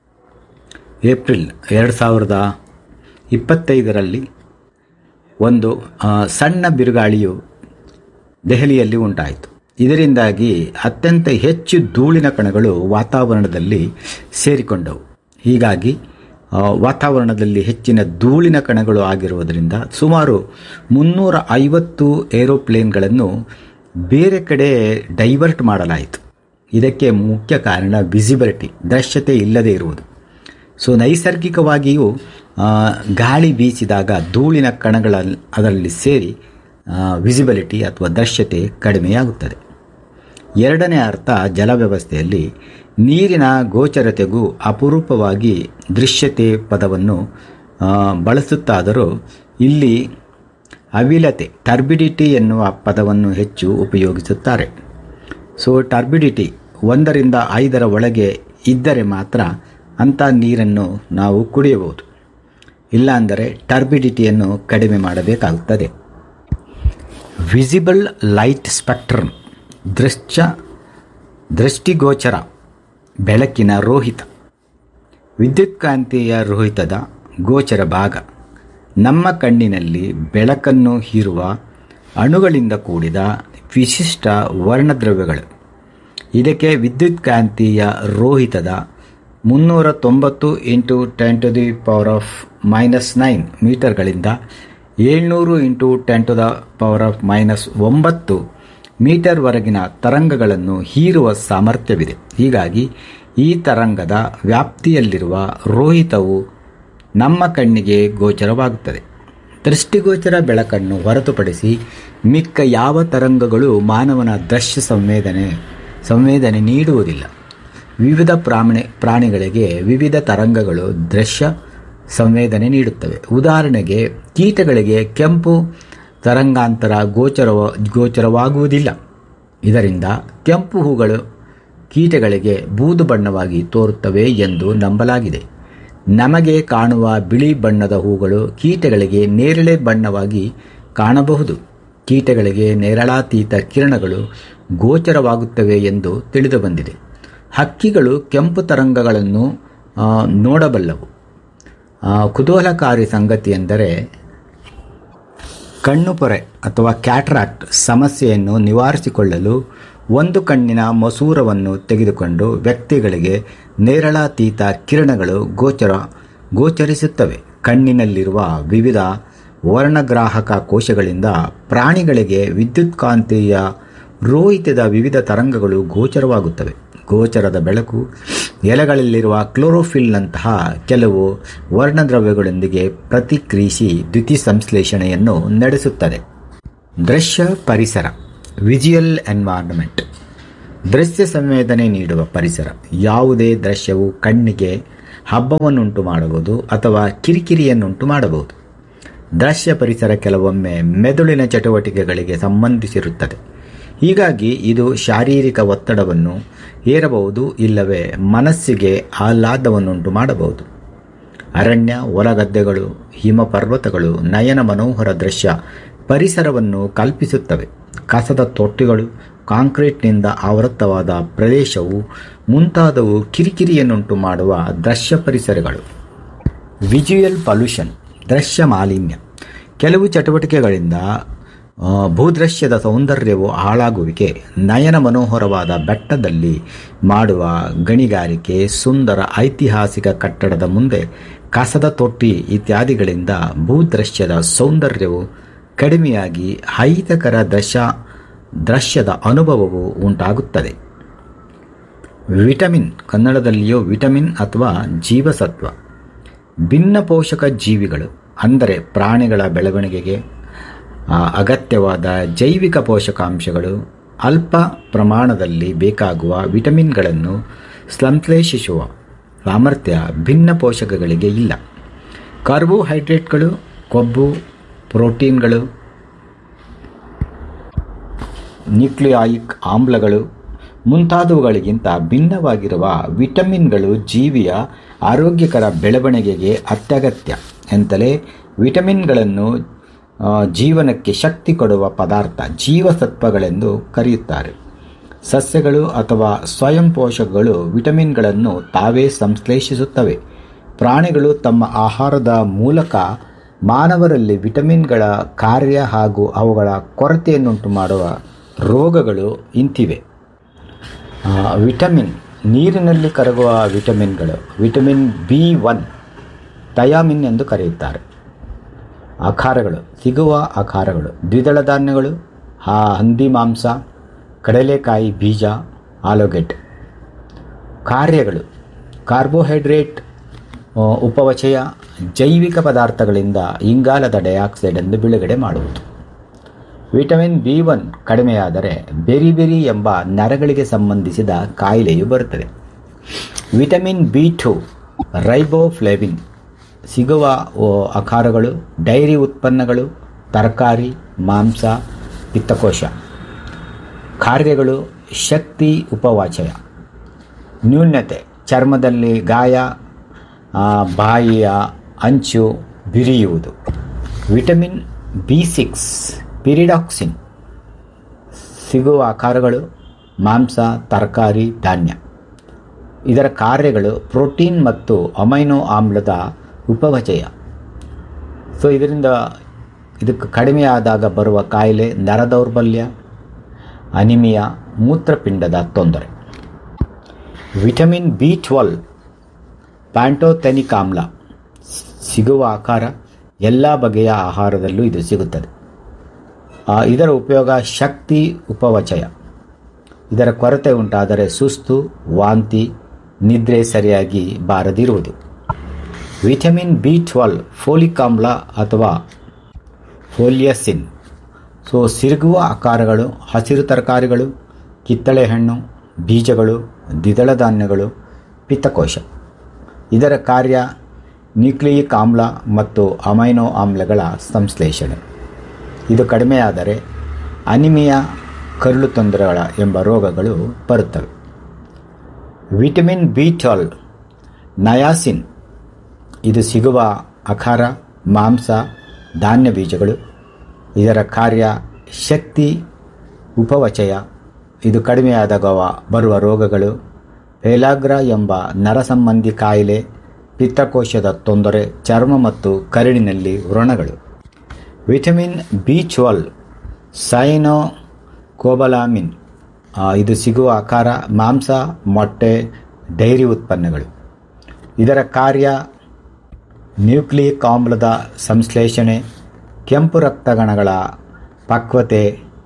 ಏಪ್ರಿಲ್ ಎರಡು ಸಾವಿರದ ಇಪ್ಪತ್ತೈದರಲ್ಲಿ ಒಂದು ಆ, ಸಣ್ಣ ಬಿರುಗಾಳಿಯು ದೆಹಲಿಯಲ್ಲಿ ಉಂಟಾಯಿತು ಇದರಿಂದಾಗಿ ಅತ್ಯಂತ ಹೆಚ್ಚು ಧೂಳಿನ ಕಣಗಳು ವಾತಾವರಣದಲ್ಲಿ ಸೇರಿಕೊಂಡವು ಹೀಗಾಗಿ ಆ, ವಾತಾವರಣದಲ್ಲಿ ಹೆಚ್ಚಿನ ಧೂಳಿನ ಕಣಗಳು ಆಗಿರುವುದರಿಂದ ಸುಮಾರು ಮುನ್ನೂರ ಐವತ್ತು ಏರೋಪ್ಲೇನ್ಗಳನ್ನು ಬೇರೆ ಕಡೆ ಡೈವರ್ಟ್ ಮಾಡಲಾಯಿತು ಇದಕ್ಕೆ ಮುಖ್ಯ ಕಾರಣ ವಿಸಿಬಿಲಿಟಿ ದೃಶ್ಯತೆ ಇಲ್ಲದೇ ಇರುವುದು ಸೊ ನೈಸರ್ಗಿಕವಾಗಿಯೂ ಆ, ಗಾಳಿ ಬೀಸಿದಾಗ ಧೂಳಿನ ಕಣಗಳ ಅದರಲ್ಲಿ ಸೇರಿ ವಿಸಿಬಿಲಿಟಿ ಅಥವಾ ದೃಶ್ಯತೆ ಕಡಿಮೆಯಾಗುತ್ತದೆ ಎರಡನೇ ಅರ್ಥ ಜಲವ್ಯವಸ್ಥೆಯಲ್ಲಿ ನೀರಿನ ಗೋಚರತೆಗೂ ಅಪರೂಪವಾಗಿ ದೃಶ್ಯತೆ ಪದವನ್ನು ಆ, ಬಳಸುತ್ತಾದರೂ ಇಲ್ಲಿ ಅವಿಲತೆ ಟರ್ಬಿಡಿಟಿ ಎನ್ನುವ ಪದವನ್ನು ಹೆಚ್ಚು ಉಪಯೋಗಿಸುತ್ತಾರೆ ಸೊ ಟರ್ಬಿಡಿಟಿ ಒಂದರಿಂದ ಐದರ ಒಳಗೆ ಇದ್ದರೆ ಮಾತ್ರ ಅಂಥ ನೀರನ್ನು ನಾವು ಕುಡಿಯಬಹುದು ಇಲ್ಲಾಂದರೆ ಟರ್ಬಿಡಿಟಿಯನ್ನು ಕಡಿಮೆ ಮಾಡಬೇಕಾಗುತ್ತದೆ ವಿಸಿಬಲ್ ಲೈಟ್ ಸ್ಪೆಕ್ಟ್ರಮ್ ದೃಶ್ಯ ದೃಷ್ಟಿಗೋಚರ ಬೆಳಕಿನ ರೋಹಿತ ವಿದ್ಯುತ್ಕಾಂತೀಯ ರೋಹಿತದ ಗೋಚರ ಭಾಗ ನಮ್ಮ ಕಣ್ಣಿನಲ್ಲಿ ಬೆಳಕನ್ನು ಹೀರುವ ಅಣುಗಳಿಂದ ಕೂಡಿದ ವಿಶಿಷ್ಟ ವರ್ಣದ್ರವ್ಯಗಳು ಇದಕ್ಕೆ ವಿದ್ಯುತ್ಕಾಂತೀಯ ರೋಹಿತದ ಮುನ್ನೂರ ತೊಂಬತ್ತು into ten to the power of minus nine ಮೀಟರ್ಗಳಿಂದ ಏಳ್ನೂರು into ten to the power of minus ಒಂಬತ್ತು ಮೀಟರ್ವರೆಗಿನ ತರಂಗಗಳನ್ನು ಹೀರುವ ಸಾಮರ್ಥ್ಯವಿದೆ ಹೀಗಾಗಿ ಈ ತರಂಗದ ವ್ಯಾಪ್ತಿಯಲ್ಲಿರುವ ರೋಹಿತವು ನಮ್ಮ ಕಣ್ಣಿಗೆ ಗೋಚರವಾಗುತ್ತದೆ ದೃಷ್ಟಿಗೋಚರ ಬೆಳಕನ್ನು ಹೊರತುಪಡಿಸಿ ಮಿಕ್ಕ ಯಾವ ತರಂಗಗಳು ಮಾನವನ ದೃಶ್ಯ ಸಂವೇದನೆ ಸಂವೇದನೆ ನೀಡುವುದಿಲ್ಲ ವಿವಿಧ ಪ್ರಾಣಿ ಪ್ರಾಣಿಗಳಿಗೆ ವಿವಿಧ ತರಂಗಗಳು ದೃಶ್ಯ ಸಂವೇದನೆ ನೀಡುತ್ತವೆ ಉದಾಹರಣೆಗೆ ಕೀಟಗಳಿಗೆ ಕೆಂಪು ತರಂಗಾಂತರ ಗೋಚರ ಗೋಚರವಾಗುವುದಿಲ್ಲ ಇದರಿಂದ ಕೆಂಪು ಹೂಗಳು ಕೀಟಗಳಿಗೆ ಬೂದು ಬಣ್ಣವಾಗಿ ತೋರುತ್ತವೆ ಎಂದು ನಂಬಲಾಗಿದೆ ನಮಗೆ ಕಾಣುವ ಬಿಳಿ ಬಣ್ಣದ ಹೂಗಳು ಕೀಟಗಳಿಗೆ ನೇರಳೆ ಬಣ್ಣವಾಗಿ ಕಾಣಬಹುದು ಕೀಟಗಳಿಗೆ ನೇರಳಾತೀತ ಕಿರಣಗಳು ಗೋಚರವಾಗುತ್ತವೆ ಎಂದು ತಿಳಿದುಬಂದಿದೆ ಹಕ್ಕಿಗಳು ಕೆಂಪು ತರಂಗಗಳನ್ನು ಆ, ನೋಡಬಲ್ಲವು ಆ, ಕುತೂಹಲಕಾರಿ ಸಂಗತಿ ಎಂದರೆ ಕಣ್ಣುಪೊರೆ ಅಥವಾ ಕ್ಯಾಟ್ರಾಕ್ಟ್ ಸಮಸ್ಯೆಯನ್ನು ನಿವಾರಿಸಿಕೊಳ್ಳಲು ಒಂದು ಕಣ್ಣಿನ ಮಸೂರವನ್ನು ತೆಗೆದುಕೊಂಡು ವ್ಯಕ್ತಿಗಳಿಗೆ ನೇರಳಾತೀತ ಕಿರಣಗಳು ಗೋಚರ ಗೋಚರಿಸುತ್ತವೆ ಕಣ್ಣಿನಲ್ಲಿರುವ ವಿವಿಧ ವರ್ಣಗ್ರಾಹಕ ಕೋಶಗಳಿಂದ ಪ್ರಾಣಿಗಳಿಗೆ ವಿದ್ಯುತ್ಕಾಂತೀಯ ರೋಹಿತದ ವಿವಿಧ ತರಂಗಗಳು ಗೋಚರವಾಗುತ್ತವೆ ಗೋಚರದ ಬೆಳಕು ಎಲೆಗಳಲ್ಲಿರುವ ಕ್ಲೋರೋಫಿಲ್ನಂತಹ ಕೆಲವು ವರ್ಣದ್ರವ್ಯಗಳೊಂದಿಗೆ ಪ್ರತಿಕ್ರಿಯಿಸಿ ದ್ಯುತಿ ಸಂಶ್ಲೇಷಣೆಯನ್ನು ನಡೆಸುತ್ತದೆ ದೃಶ್ಯ ಪರಿಸರ ವಿಜುಯಲ್ ಎನ್ವೈರನ್ಮೆಂಟ್ ದೃಶ್ಯ ಸಂವೇದನೆ ನೀಡುವ ಪರಿಸರ ಯಾವುದೇ ದೃಶ್ಯವು ಕಣ್ಣಿಗೆ ಹಬ್ಬವನ್ನುಂಟು ಮಾಡಬಹುದು ಅಥವಾ ಕಿರಿಕಿರಿಯನ್ನುಂಟು ಮಾಡಬಹುದು ದೃಶ್ಯ ಪರಿಸರ ಕೆಲವೊಮ್ಮೆ ಮೆದುಳಿನ ಚಟುವಟಿಕೆಗಳಿಗೆ ಸಂಬಂಧಿಸಿರುತ್ತದೆ ಹೀಗಾಗಿ ಇದು ಶಾರೀರಿಕ ಒತ್ತಡವನ್ನು ಏರಬಹುದು ಇಲ್ಲವೇ ಮನಸ್ಸಿಗೆ ಆಹ್ಲಾದವನ್ನುಂಟು ಮಾಡಬಹುದು ಅರಣ್ಯ ಹೊಲಗದ್ದೆಗಳು ಹಿಮಪರ್ವತಗಳು ನಯನ ಮನೋಹರ ದೃಶ್ಯ ಪರಿಸರವನ್ನು ಕಲ್ಪಿಸುತ್ತವೆ ಕಸದ ತೊಟ್ಟಿಗಳು ಕಾಂಕ್ರೀಟ್ನಿಂದ ಆವೃತವಾದ ಪ್ರದೇಶವು ಮುಂತಾದವು ಕಿರಿಕಿರಿಯನ್ನುಂಟು ಮಾಡುವ ದೃಶ್ಯ ಪರಿಸರಗಳು ವಿಜುವಲ್ ಪೊಲ್ಯೂಷನ್ ದೃಶ್ಯ ಮಾಲಿನ್ಯ ಕೆಲವು ಚಟುವಟಿಕೆಗಳಿಂದ ಆ, ಭೂದೃಶ್ಯದ ಸೌಂದರ್ಯವು ಹಾಳಾಗುವಿಕೆ ನಯನ ಮನೋಹರವಾದ ಬೆಟ್ಟದಲ್ಲಿ ಮಾಡುವ ಗಣಿಗಾರಿಕೆ ಸುಂದರ ಐತಿಹಾಸಿಕ ಕಟ್ಟಡದ ಮುಂದೆ ಕಸದ ತೊಟ್ಟಿ ಇತ್ಯಾದಿಗಳಿಂದ ಭೂದೃಶ್ಯದ ಸೌಂದರ್ಯವು ಕಡಿಮೆಯಾಗಿ ಅಹಿತಕರ ದೃಶ್ಯ ದೃಶ್ಯದ ಅನುಭವವು ಉಂಟಾಗುತ್ತದೆ ವಿಟಮಿನ್ ಕನ್ನಡದಲ್ಲಿಯೂ ವಿಟಮಿನ್ ಅಥವಾ ಜೀವಸತ್ವ ಭಿನ್ನ ಪೋಷಕ ಜೀವಿಗಳು ಅಂದರೆ ಪ್ರಾಣಿಗಳ ಬೆಳವಣಿಗೆಗೆ ಆ, ಅಗತ್ಯವಾದ ಜೈವಿಕ ಪೋಷಕಾಂಶಗಳು ಅಲ್ಪ ಪ್ರಮಾಣದಲ್ಲಿ ಬೇಕಾಗುವ ವಿಟಮಿನ್ಗಳನ್ನು ಸಂಶ್ಲೇಷಿಸುವ ಸಾಮರ್ಥ್ಯ ಭಿನ್ನ ಪೋಷಕಗಳಿಗೆ ಇಲ್ಲ ಕಾರ್ಬೋಹೈಡ್ರೇಟ್ಗಳು ಕೊಬ್ಬು ಪ್ರೋಟೀನ್ಗಳು ನ್ಯೂಕ್ಲಿಯಾಯಿಕ್ ಆಮ್ಲಗಳು ಮುಂತಾದವುಗಳಿಗಿಂತ ಭಿನ್ನವಾಗಿರುವ ವಿಟಮಿನ್ಗಳು ಜೀವಿಯ ಆರೋಗ್ಯಕರ ಬೆಳವಣಿಗೆಗೆ ಅತ್ಯಗತ್ಯ ಎಂತಲೇ ವಿಟಮಿನ್ಗಳನ್ನು ಆ, ಜೀವನಕ್ಕೆ ಶಕ್ತಿ ಕೊಡುವ ಪದಾರ್ಥ ಜೀವಸತ್ವಗಳೆಂದು ಕರೆಯುತ್ತಾರೆ ಸಸ್ಯಗಳು ಅಥವಾ ಸ್ವಯಂ ಪೋಷಕಗಳು ವಿಟಮಿನ್ಗಳನ್ನು ತಾವೇ ಸಂಶ್ಲೇಷಿಸುತ್ತವೆ ಪ್ರಾಣಿಗಳು ತಮ್ಮ ಆಹಾರದ ಮೂಲಕ ಮಾನವರಲ್ಲಿ ವಿಟಮಿನ್ಗಳ ಕಾರ್ಯ ಹಾಗೂ ಅವುಗಳ ಕೊರತೆಯನ್ನುಂಟು ಮಾಡುವ ರೋಗಗಳು ಇಂತಿವೆ ಆ, ವಿಟಮಿನ್ ನೀರಿನಲ್ಲಿ ಕರಗುವ ವಿಟಮಿನ್ಗಳು ವಿಟಮಿನ್ ಬಿ ಒನ್ ಥಯಾಮಿನ್ ಎಂದು ಕರೆಯುತ್ತಾರೆ ಆಕಾರಗಳು ಸಿಗುವ ಆಕಾರಗಳು ದ್ವಿದಳ ಧಾನ್ಯಗಳು ಹಾ ಹಂದಿ ಮಾಂಸ ಕಡಲೆಕಾಯಿ ಬೀಜ ಆಲೂಗೆಡ್ಡೆ ಕಾರ್ಯಗಳು ಕಾರ್ಬೋಹೈಡ್ರೇಟ್ ಆ, ಉಪವಚಯ ಜೈವಿಕ ಪದಾರ್ಥಗಳಿಂದ ಇಂಗಾಲದ ಡೈಆಕ್ಸೈಡನ್ನು ಬಿಡುಗಡೆ ಮಾಡುವುದು ವಿಟಮಿನ್ ಬಿ ಒನ್ ಕಡಿಮೆಯಾದರೆ ಬೆರಿ ಬೆರಿ ಎಂಬ ನರಗಳಿಗೆ ಸಂಬಂಧಿಸಿದ ಕಾಯಿಲೆಯು ಬರುತ್ತದೆ ವಿಟಮಿನ್ ಬಿ ಟು ರೈಬೋಫ್ಲೇವಿನ್ ಸಿಗುವ ಓ, ಆಕಾರಗಳು ಡೈರಿ ಉತ್ಪನ್ನಗಳು ತರಕಾರಿ ಮಾಂಸ ಪಿತ್ತಕೋಶ ಕಾರ್ಯಗಳು ಶಕ್ತಿ ಉಪವಾಚಯ ನ್ಯೂನ್ಯತೆ ಚರ್ಮದಲ್ಲಿ ಗಾಯ ಆ, ಬಾಯಿಯ ಅಂಚು ಬಿರಿಯುವುದು ವಿಟಮಿನ್ ಬಿ ಸಿಕ್ಸ್ ಪಿರಿಡಾಕ್ಸಿನ್ ಸಿಗುವ ಆಕಾರಗಳು ಮಾಂಸ ತರಕಾರಿ ಧಾನ್ಯ ಇದರ ಕಾರ್ಯಗಳು ಪ್ರೋಟೀನ್ ಮತ್ತು ಅಮೈನೋ ಆಮ್ಲದ ಉಪವಚಯ ಸೊ ಇದರಿಂದ ಇದಕ್ಕೆ ಕಡಿಮೆ ಆದಾಗ ಬರುವ ಕಾಯಿಲೆ ನರದೌರ್ಬಲ್ಯ ಅನಿಮಿಯಾ ಮೂತ್ರಪಿಂಡದ ತೊಂದರೆ ವಿಟಮಿನ್ ಬಿ ಟ್ವೆಲ್ ಪ್ಯಾಂಟೋಥೆನಿಕ್ ಆಮ್ಲ ಸಿಗುವ ಆಕಾರ ಎಲ್ಲ ಬಗೆಯ ಆಹಾರದಲ್ಲೂ ಇದು ಸಿಗುತ್ತದೆ ಆ, ಇದರ ಉಪಯೋಗ ಶಕ್ತಿ ಉಪವಚಯ ಇದರ ಕೊರತೆ ಉಂಟಾದರೆ ಸುಸ್ತು ವಾಂತಿ ನಿದ್ರೆ ಸರಿಯಾಗಿ ಬಾರದಿರುವುದು ವಿಟಮಿನ್ ಬಿ ಟ್ವೆಲ್ ಫೋಲಿಕ್ ಆಮ್ಲ ಅಥವಾ ಫೋಲಿಯಸಿನ್ ಸೊ ಸಿರುಗುವ ಆಕಾರಗಳು ಹಸಿರು ತರಕಾರಿಗಳು ಕಿತ್ತಳೆ ಹಣ್ಣು ಬೀಜಗಳು ದ್ವಿದಳ ಧಾನ್ಯಗಳು ಪಿತ್ತಕೋಶ ಇದರ ಕಾರ್ಯ ನ್ಯೂಕ್ಲಿಯಿಕ್ ಆಮ್ಲ ಮತ್ತು ಅಮೈನೋ ಆಮ್ಲಗಳ ಸಂಶ್ಲೇಷಣೆ ಇದು ಕಡಿಮೆಯಾದರೆ ಅನಿಮಿಯಾ ಕರುಳು ತೊಂದರೆಗಳ ಎಂಬ ರೋಗಗಳು ಬರುತ್ತವೆ ವಿಟಮಿನ್ ಬಿ ಟ್ವೆಲ್ ನಯಾಸಿನ್ ಇದು ಸಿಗುವ ಆಹಾರ ಮಾಂಸ ಧಾನ್ಯ ಬೀಜಗಳು ಇದರ ಕಾರ್ಯ ಶಕ್ತಿ ಉಪವಚಯ ಇದು ಕಡಿಮೆಯಾದಾಗ ಬರುವ ರೋಗಗಳು ಪೇಲಾಗ್ರ ಎಂಬ ನರ ಸಂಬಂಧಿ ಕಾಯಿಲೆ ಪಿತ್ತಕೋಶದ ತೊಂದರೆ ಚರ್ಮ ಮತ್ತು ಕರಡಿನಲ್ಲಿ ವ್ರಣಗಳು vitamin B twelve cyanocobalamin ಆ, ಇದು ಸಿಗುವ ಆಕಾರ ಮಾಂಸ ಮೊಟ್ಟೆ ಡೈರಿ ಉತ್ಪನ್ನಗಳು ಇದರ ಕಾರ್ಯ ನ್ಯೂಕ್ಲಿಯಿಕ್ ಆಮ್ಲದ ಸಂಶ್ಲೇಷಣೆ ಕೆಂಪು ರಕ್ತಗಣಗಳ ಪಕ್ವತೆ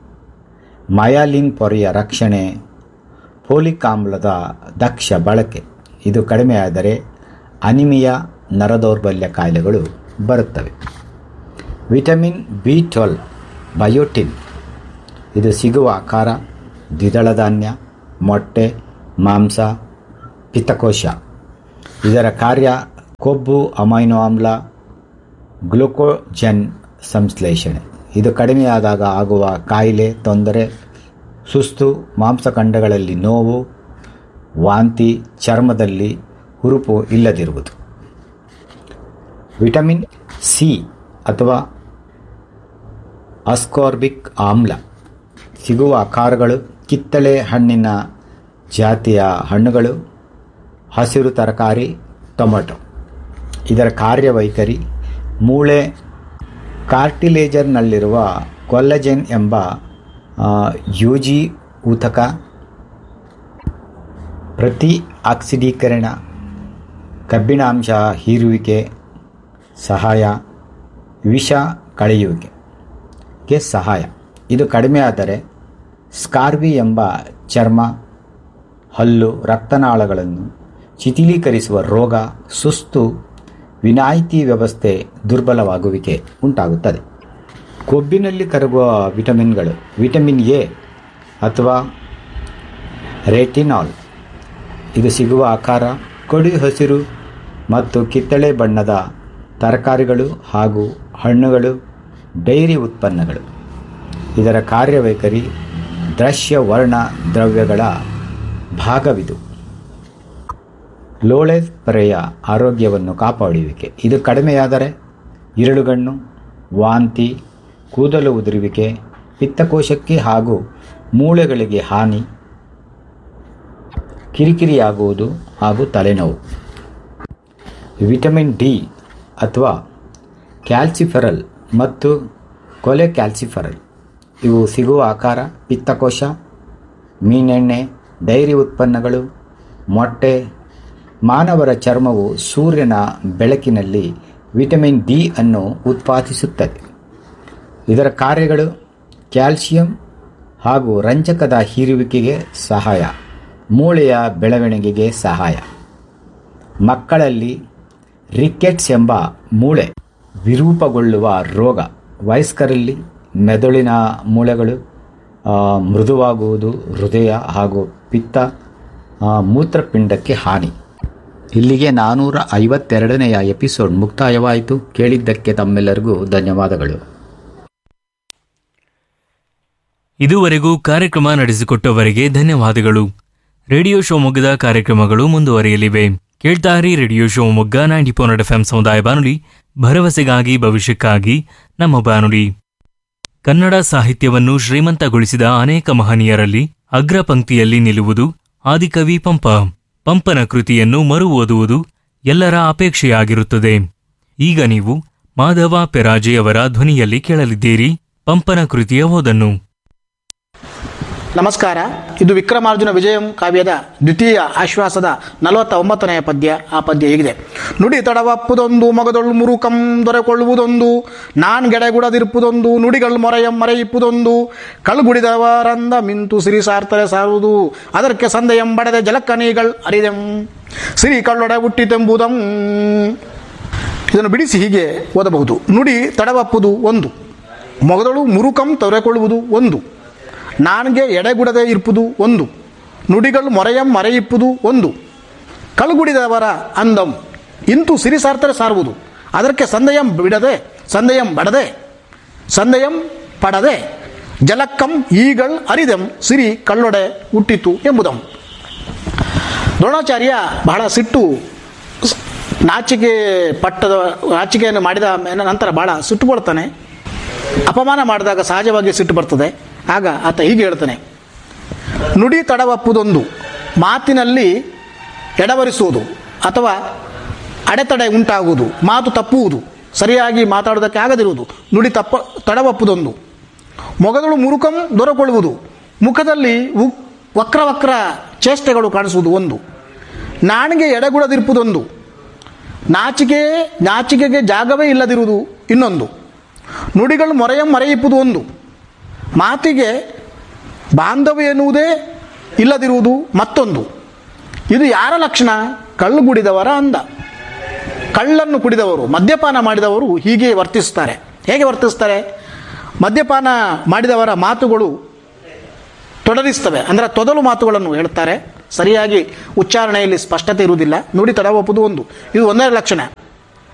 ಮಯಾಲಿನ್ ಪೊರೆಯ ರಕ್ಷಣೆ ಫೋಲಿಕ್ ಆಮ್ಲದ ದಕ್ಷ ಬಳಕೆ ಇದು ಕಡಿಮೆಯಾದರೆ ಅನಿಮಿಯಾ ನರದೌರ್ಬಲ್ಯ ಕಾಯಿಲೆಗಳು ಬರುತ್ತವೆ ವಿಟಮಿನ್ ಬಿ ಟ್ವೆಲ್ ಬಯೋಟಿನ್ ಇದು ಸಿಗುವ ಆಕಾರ ದ್ವಿದಳ ಧಾನ್ಯ ಮೊಟ್ಟೆ ಮಾಂಸ ಪಿತ್ತಕೋಶ ಇದರ ಕಾರ್ಯ ಕೊಬ್ಬು ಅಮೈನೋ ಆಮ್ಲ ಗ್ಲುಕೋಜನ್ ಸಂಶ್ಲೇಷಣೆ ಇದು ಕಡಿಮೆಯಾದಾಗ ಆಗುವ ಕಾಯಿಲೆ ತೊಂದರೆ ಸುಸ್ತು ಮಾಂಸಖಂಡಗಳಲ್ಲಿ ನೋವು ವಾಂತಿ ಚರ್ಮದಲ್ಲಿ ಹುರುಪು ಇಲ್ಲದಿರುವುದು ವಿಟಮಿನ್ ಸಿ ಅಥವಾ ಅಸ್ಕಾರ್ಬಿಕ್ ಆಮ್ಲ ಸಿಗುವ ಆಕಾರಗಳು ಕಿತ್ತಳೆ ಹಣ್ಣಿನ ಜಾತಿಯ ಹಣ್ಣುಗಳು ಹಸಿರು ತರಕಾರಿ ಟೊಮೆಟೊ ಇದರ ಕಾರ್ಯವೈಖರಿ ಮೂಳೆ ಕಾರ್ಟಿಲೇಜರ್ನಲ್ಲಿರುವ ಕೊಲ್ಲಜೆನ್ ಎಂಬ ಆ, ಯುಜಿ ಊತಕ ಪ್ರತಿ ಆಕ್ಸಿಡೀಕರಣ ಕಬ್ಬಿಣಾಂಶ ಹೀರುವಿಕೆ ಸಹಾಯ ವಿಷ ಕಳೆಯುವಿಕೆಗೆ ಸಹಾಯ ಇದು ಕಡಿಮೆಯಾದರೆ ಸ್ಕಾರ್ವಿ ಎಂಬ ಚರ್ಮ ಹಲ್ಲು ರಕ್ತನಾಳಗಳನ್ನು ಶಿಥಿಲೀಕರಿಸುವ ರೋಗ ಸುಸ್ತು ವಿನಾಯಿತಿ ವ್ಯವಸ್ಥೆ ದುರ್ಬಲವಾಗುವಿಕೆ ಉಂಟಾಗುತ್ತದೆ ಕೊಬ್ಬಿನಲ್ಲಿ ಕರಗುವ ವಿಟಮಿನ್ಗಳು ವಿಟಮಿನ್ ಎ ಅಥವಾ ರೆಟಿನಾಲ್ ಇದು ಸಿಗುವ ಆಕಾರ ಕಡು ಹಸಿರು ಮತ್ತು ಕಿತ್ತಳೆ ಬಣ್ಣದ ತರಕಾರಿಗಳು ಹಾಗೂ ಹಣ್ಣುಗಳು ಡೈರಿ ಉತ್ಪನ್ನಗಳು ಇದರ ಕಾರ್ಯವೈಖರಿ ದೃಶ್ಯ ವರ್ಣ ದ್ರವ್ಯಗಳ ಭಾಗವಿದು ಲೋಳೆ ಪೊರೆಯ ಆರೋಗ್ಯವನ್ನು ಕಾಪಾಡುವಿಕೆ ಇದು ಕಡಿಮೆಯಾದರೆ ಇರಳುಗಣ್ಣು ವಾಂತಿ ಕೂದಲು ಉದುರುವಿಕೆ ಪಿತ್ತಕೋಶಕ್ಕೆ ಹಾಗೂ ಮೂಳೆಗಳಿಗೆ ಹಾನಿ ಕಿರಿಕಿರಿಯಾಗುವುದು ಹಾಗೂ ತಲೆನೋವು ವಿಟಮಿನ್ ಡಿ ಅಥವಾ ಕ್ಯಾಲ್ಸಿಫೆರಲ್ ಮತ್ತು ಕೊಲೆ ಕ್ಯಾಲ್ಸಿಫೆರಲ್ ಇವು ಸಿಗುವ ಆಕಾರ ಪಿತ್ತಕೋಶ ಮೀನೆಣ್ಣೆ ಡೈರಿ ಉತ್ಪನ್ನಗಳು ಮೊಟ್ಟೆ ಮಾನವರ ಚರ್ಮವು ಸೂರ್ಯನ ಬೆಳಕಿನಲ್ಲಿ ವಿಟಮಿನ್ ಡಿ ಅನ್ನು ಉತ್ಪಾದಿಸುತ್ತದೆ ಇದರ ಕಾರ್ಯಗಳು ಕ್ಯಾಲ್ಸಿಯಂ ಹಾಗೂ ರಂಜಕದ ಹೀರುವಿಕೆಗೆ ಸಹಾಯ ಮೂಳೆಯ ಬೆಳವಣಿಗೆಗೆ ಸಹಾಯ ಮಕ್ಕಳಲ್ಲಿ ರಿಕೆಟ್ಸ್ ಎಂಬ ಮೂಳೆ ವಿರೂಪಗೊಳ್ಳುವ ರೋಗ ವಯಸ್ಕರಲ್ಲಿ ಮೆದುಳಿನ ಮೂಳೆಗಳು ಆ, ಮೃದುವಾಗುವುದು ಹೃದಯ ಹಾಗೂ ಪಿತ್ತ ಆ, ಮೂತ್ರಪಿಂಡಕ್ಕೆ ಹಾನಿ ಇಲ್ಲಿಗೆ ನಾನ್ನೂರ ಐವತ್ತೆರಡನೆಯ ಎಪಿಸೋಡ್ ಮುಕ್ತಾಯವಾಯಿತು ಕೇಳಿದ್ದಕ್ಕೆ ತಮ್ಮೆಲ್ಲರಿಗೂ ಧನ್ಯವಾದಗಳು ಇದುವರೆಗೂ ಕಾರ್ಯಕ್ರಮ ನಡೆಸಿಕೊಟ್ಟವರಿಗೆ ಧನ್ಯವಾದಗಳು ರೇಡಿಯೋ ಶಿವಮೊಗ್ಗದ ಕಾರ್ಯಕ್ರಮಗಳು ಮುಂದುವರಿಯಲಿವೆ ಕೇಳ್ತಾರಿ radio Shivamogga ninety four F M ಸಮುದಾಯ ಬಾನುಲಿ ಭರವಸೆಗಾಗಿ ಭವಿಷ್ಯಕ್ಕಾಗಿ ನಮ್ಮ ಬಾನುಲಿ ಕನ್ನಡ ಸಾಹಿತ್ಯವನ್ನು ಶ್ರೀಮಂತಗೊಳಿಸಿದ ಅನೇಕ ಮಹನೀಯರಲ್ಲಿ ಅಗ್ರ ಪಂಕ್ತಿಯಲ್ಲಿ ನಿಲ್ಲುವುದು ಆದಿಕವಿ ಪಂಪ ಪಂಪನ ಕೃತಿಯನ್ನು ಮರು ಓದುವುದು ಎಲ್ಲರ ಅಪೇಕ್ಷೆಯಾಗಿರುತ್ತದೆ ಈಗ ನೀವು ಮಾಧವ ಪೆರಾಜೆಯವರ ಧ್ವನಿಯಲ್ಲಿ ಕೇಳಲಿದ್ದೀರಿ ಪಂಪನ ಕೃತಿಯ ಓದನ್ನು ನಮಸ್ಕಾರ ಇದು ವಿಕ್ರಮಾರ್ಜುನ ವಿಜಯಂ ಕಾವ್ಯದ ದ್ವಿತೀಯ ಆಶ್ವಾಸದ ನಲವತ್ತ ಒಂಬತ್ತನೆಯ ಪದ್ಯ ಆ ಪದ್ಯ ಹೀಗಿದೆ ನುಡಿ ತಡವಪ್ಪುದೊಂದು ಮಗದೊಳು ಮುರುಕಂ ದೊರೆಕೊಳ್ಳುವುದೊಂದು ನಾನ್ ಗೆಡೆಗುಡದಿರುವುದೊಂದು ನುಡಿಗಳು ಮೊರೆಯಂ ಮರೆಯಿಪ್ಪುದೊಂದು ಕಳ್ಗುಡಿದವರಂದ ಮಿಂತು ಸಿರಿ ಸಾರ್ತರೆ ಸಾರುವುದು ಅದಕ್ಕೆ ಸಂದೆಯಂ ಬಡದೆ ಜಲಕ್ಕನೀಗಳ್ ಅರಿದೆಂ ಸಿರಿ ಕಳ್ಳೊಡೆ ಹುಟ್ಟಿತೆಂಬುದಂ ಇದನ್ನು ಬಿಡಿಸಿ ಹೀಗೆ ಓದಬಹುದು ನುಡಿ ತಡವಪ್ಪುದು ಒಂದು ಮೊಗದಳು ಮುರುಕಂ ತೊರೆಕೊಳ್ಳುವುದು ಒಂದು ನಾನ್ಗೆ ಎಡೆಗುಡದೆ ಇರ್ಪುದು ಒಂದು ನುಡಿಗಳು ಮೊರೆಯಂ ಮರೆಯಿಪ್ಪುದು ಒಂದು ಕಳ್ಗುಡಿದವರ ಅಂದಂ ಇಂತು ಸಿರಿ ಸಾರ್ತರೆ ಸಾರುವುದು ಅದಕ್ಕೆ ಸಂದಯಂ ಬಿಡದೆ ಸಂದಯಂ ಬಡದೆ ಸಂದಯಂ ಪಡದೆ ಜಲಕ್ಕಂ ಈಗಳ್ ಅರಿದೆಂ ಸಿರಿ ಕಳ್ಳೊಡೆ ಹುಟ್ಟಿತು ಎಂಬುದಂ ದ್ರೋಣಾಚಾರ್ಯ ಬಹಳ ಸಿಟ್ಟು ಸ್- ನಾಚಿಕೆ ಪಟ್ಟದ ನಾಚಿಕೆಯನ್ನು ಮಾಡಿದ ಮೇಲೆ ನಂತರ ಬಹಳ ಸಿಟ್ಟುಕೊಳ್ತಾನೆ ಅಪಮಾನ ಮಾಡಿದಾಗ ಸಹಜವಾಗಿ ಸಿಟ್ಟು ಬರ್ತದೆ ಆಗ ಆತ ಹೀಗೆ ಹೇಳ್ತಾನೆ ನುಡಿ ತಡವಪ್ಪುದೊಂದು ಮಾತಿನಲ್ಲಿ ಎಡವರಿಸುವುದು ಅಥವಾ ಅಡೆತಡೆ ಉಂಟಾಗುವುದು ಮಾತು ತಪ್ಪುವುದು ಸರಿಯಾಗಿ ಮಾತಾಡೋದಕ್ಕೆ ಆಗದಿರುವುದು ನುಡಿ ತಪ್ಪ ತಡವಪ್ಪುದೊಂದು ಮೊಗದಳು ಮುರುಕಂ ದೊರಕೊಳ್ಳುವುದು ಮುಖದಲ್ಲಿ ಉ- ವಕ್ರ ವಕ್ರ ಚೇಷ್ಟೆಗಳು ಕಾಣಿಸುವುದು ಒಂದು ನಾಣಿಗೆ ಎಡೆಗುಡದಿರುವುದೊಂದು ನಾಚಿಕೆ ನಾಚಿಕೆಗೆ ಜಾಗವೇ ಇಲ್ಲದಿರುವುದು ಇನ್ನೊಂದು ನುಡಿಗಳು ಮೊರೆಯಂ ಮರೆಯಿಪ್ಪುದು ಒಂದು ಮಾತಿಗೆ ಬಾಂಧವ್ಯ ಎನ್ನುವುದೇ ಇಲ್ಲದಿರುವುದು ಮತ್ತೊಂದು ಇದು ಯಾರ ಲಕ್ಷಣ ಕಳ್ಳು ಕುಡಿದವರ ಅಂದ ಕಳ್ಳನ್ನು ಕುಡಿದವರು ಮದ್ಯಪಾನ ಮಾಡಿದವರು ಹೀಗೆ ವರ್ತಿಸ್ತಾರೆ ಹೇಗೆ ವರ್ತಿಸ್ತಾರೆ ಮದ್ಯಪಾನ ಮಾಡಿದವರ ಮಾತುಗಳು ತೊಡರಿಸ್ತವೆ ಅಂದರೆ ತೊದಲು ಮಾತುಗಳನ್ನು ಹೇಳ್ತಾರೆ ಸರಿಯಾಗಿ ಉಚ್ಚಾರಣೆಯಲ್ಲಿ ಸ್ಪಷ್ಟತೆ ಇರುವುದಿಲ್ಲ ನುಡಿ ತಡವಪ್ಪುದು ಒಂದು ಇದು ಒಂದೇ ಲಕ್ಷಣ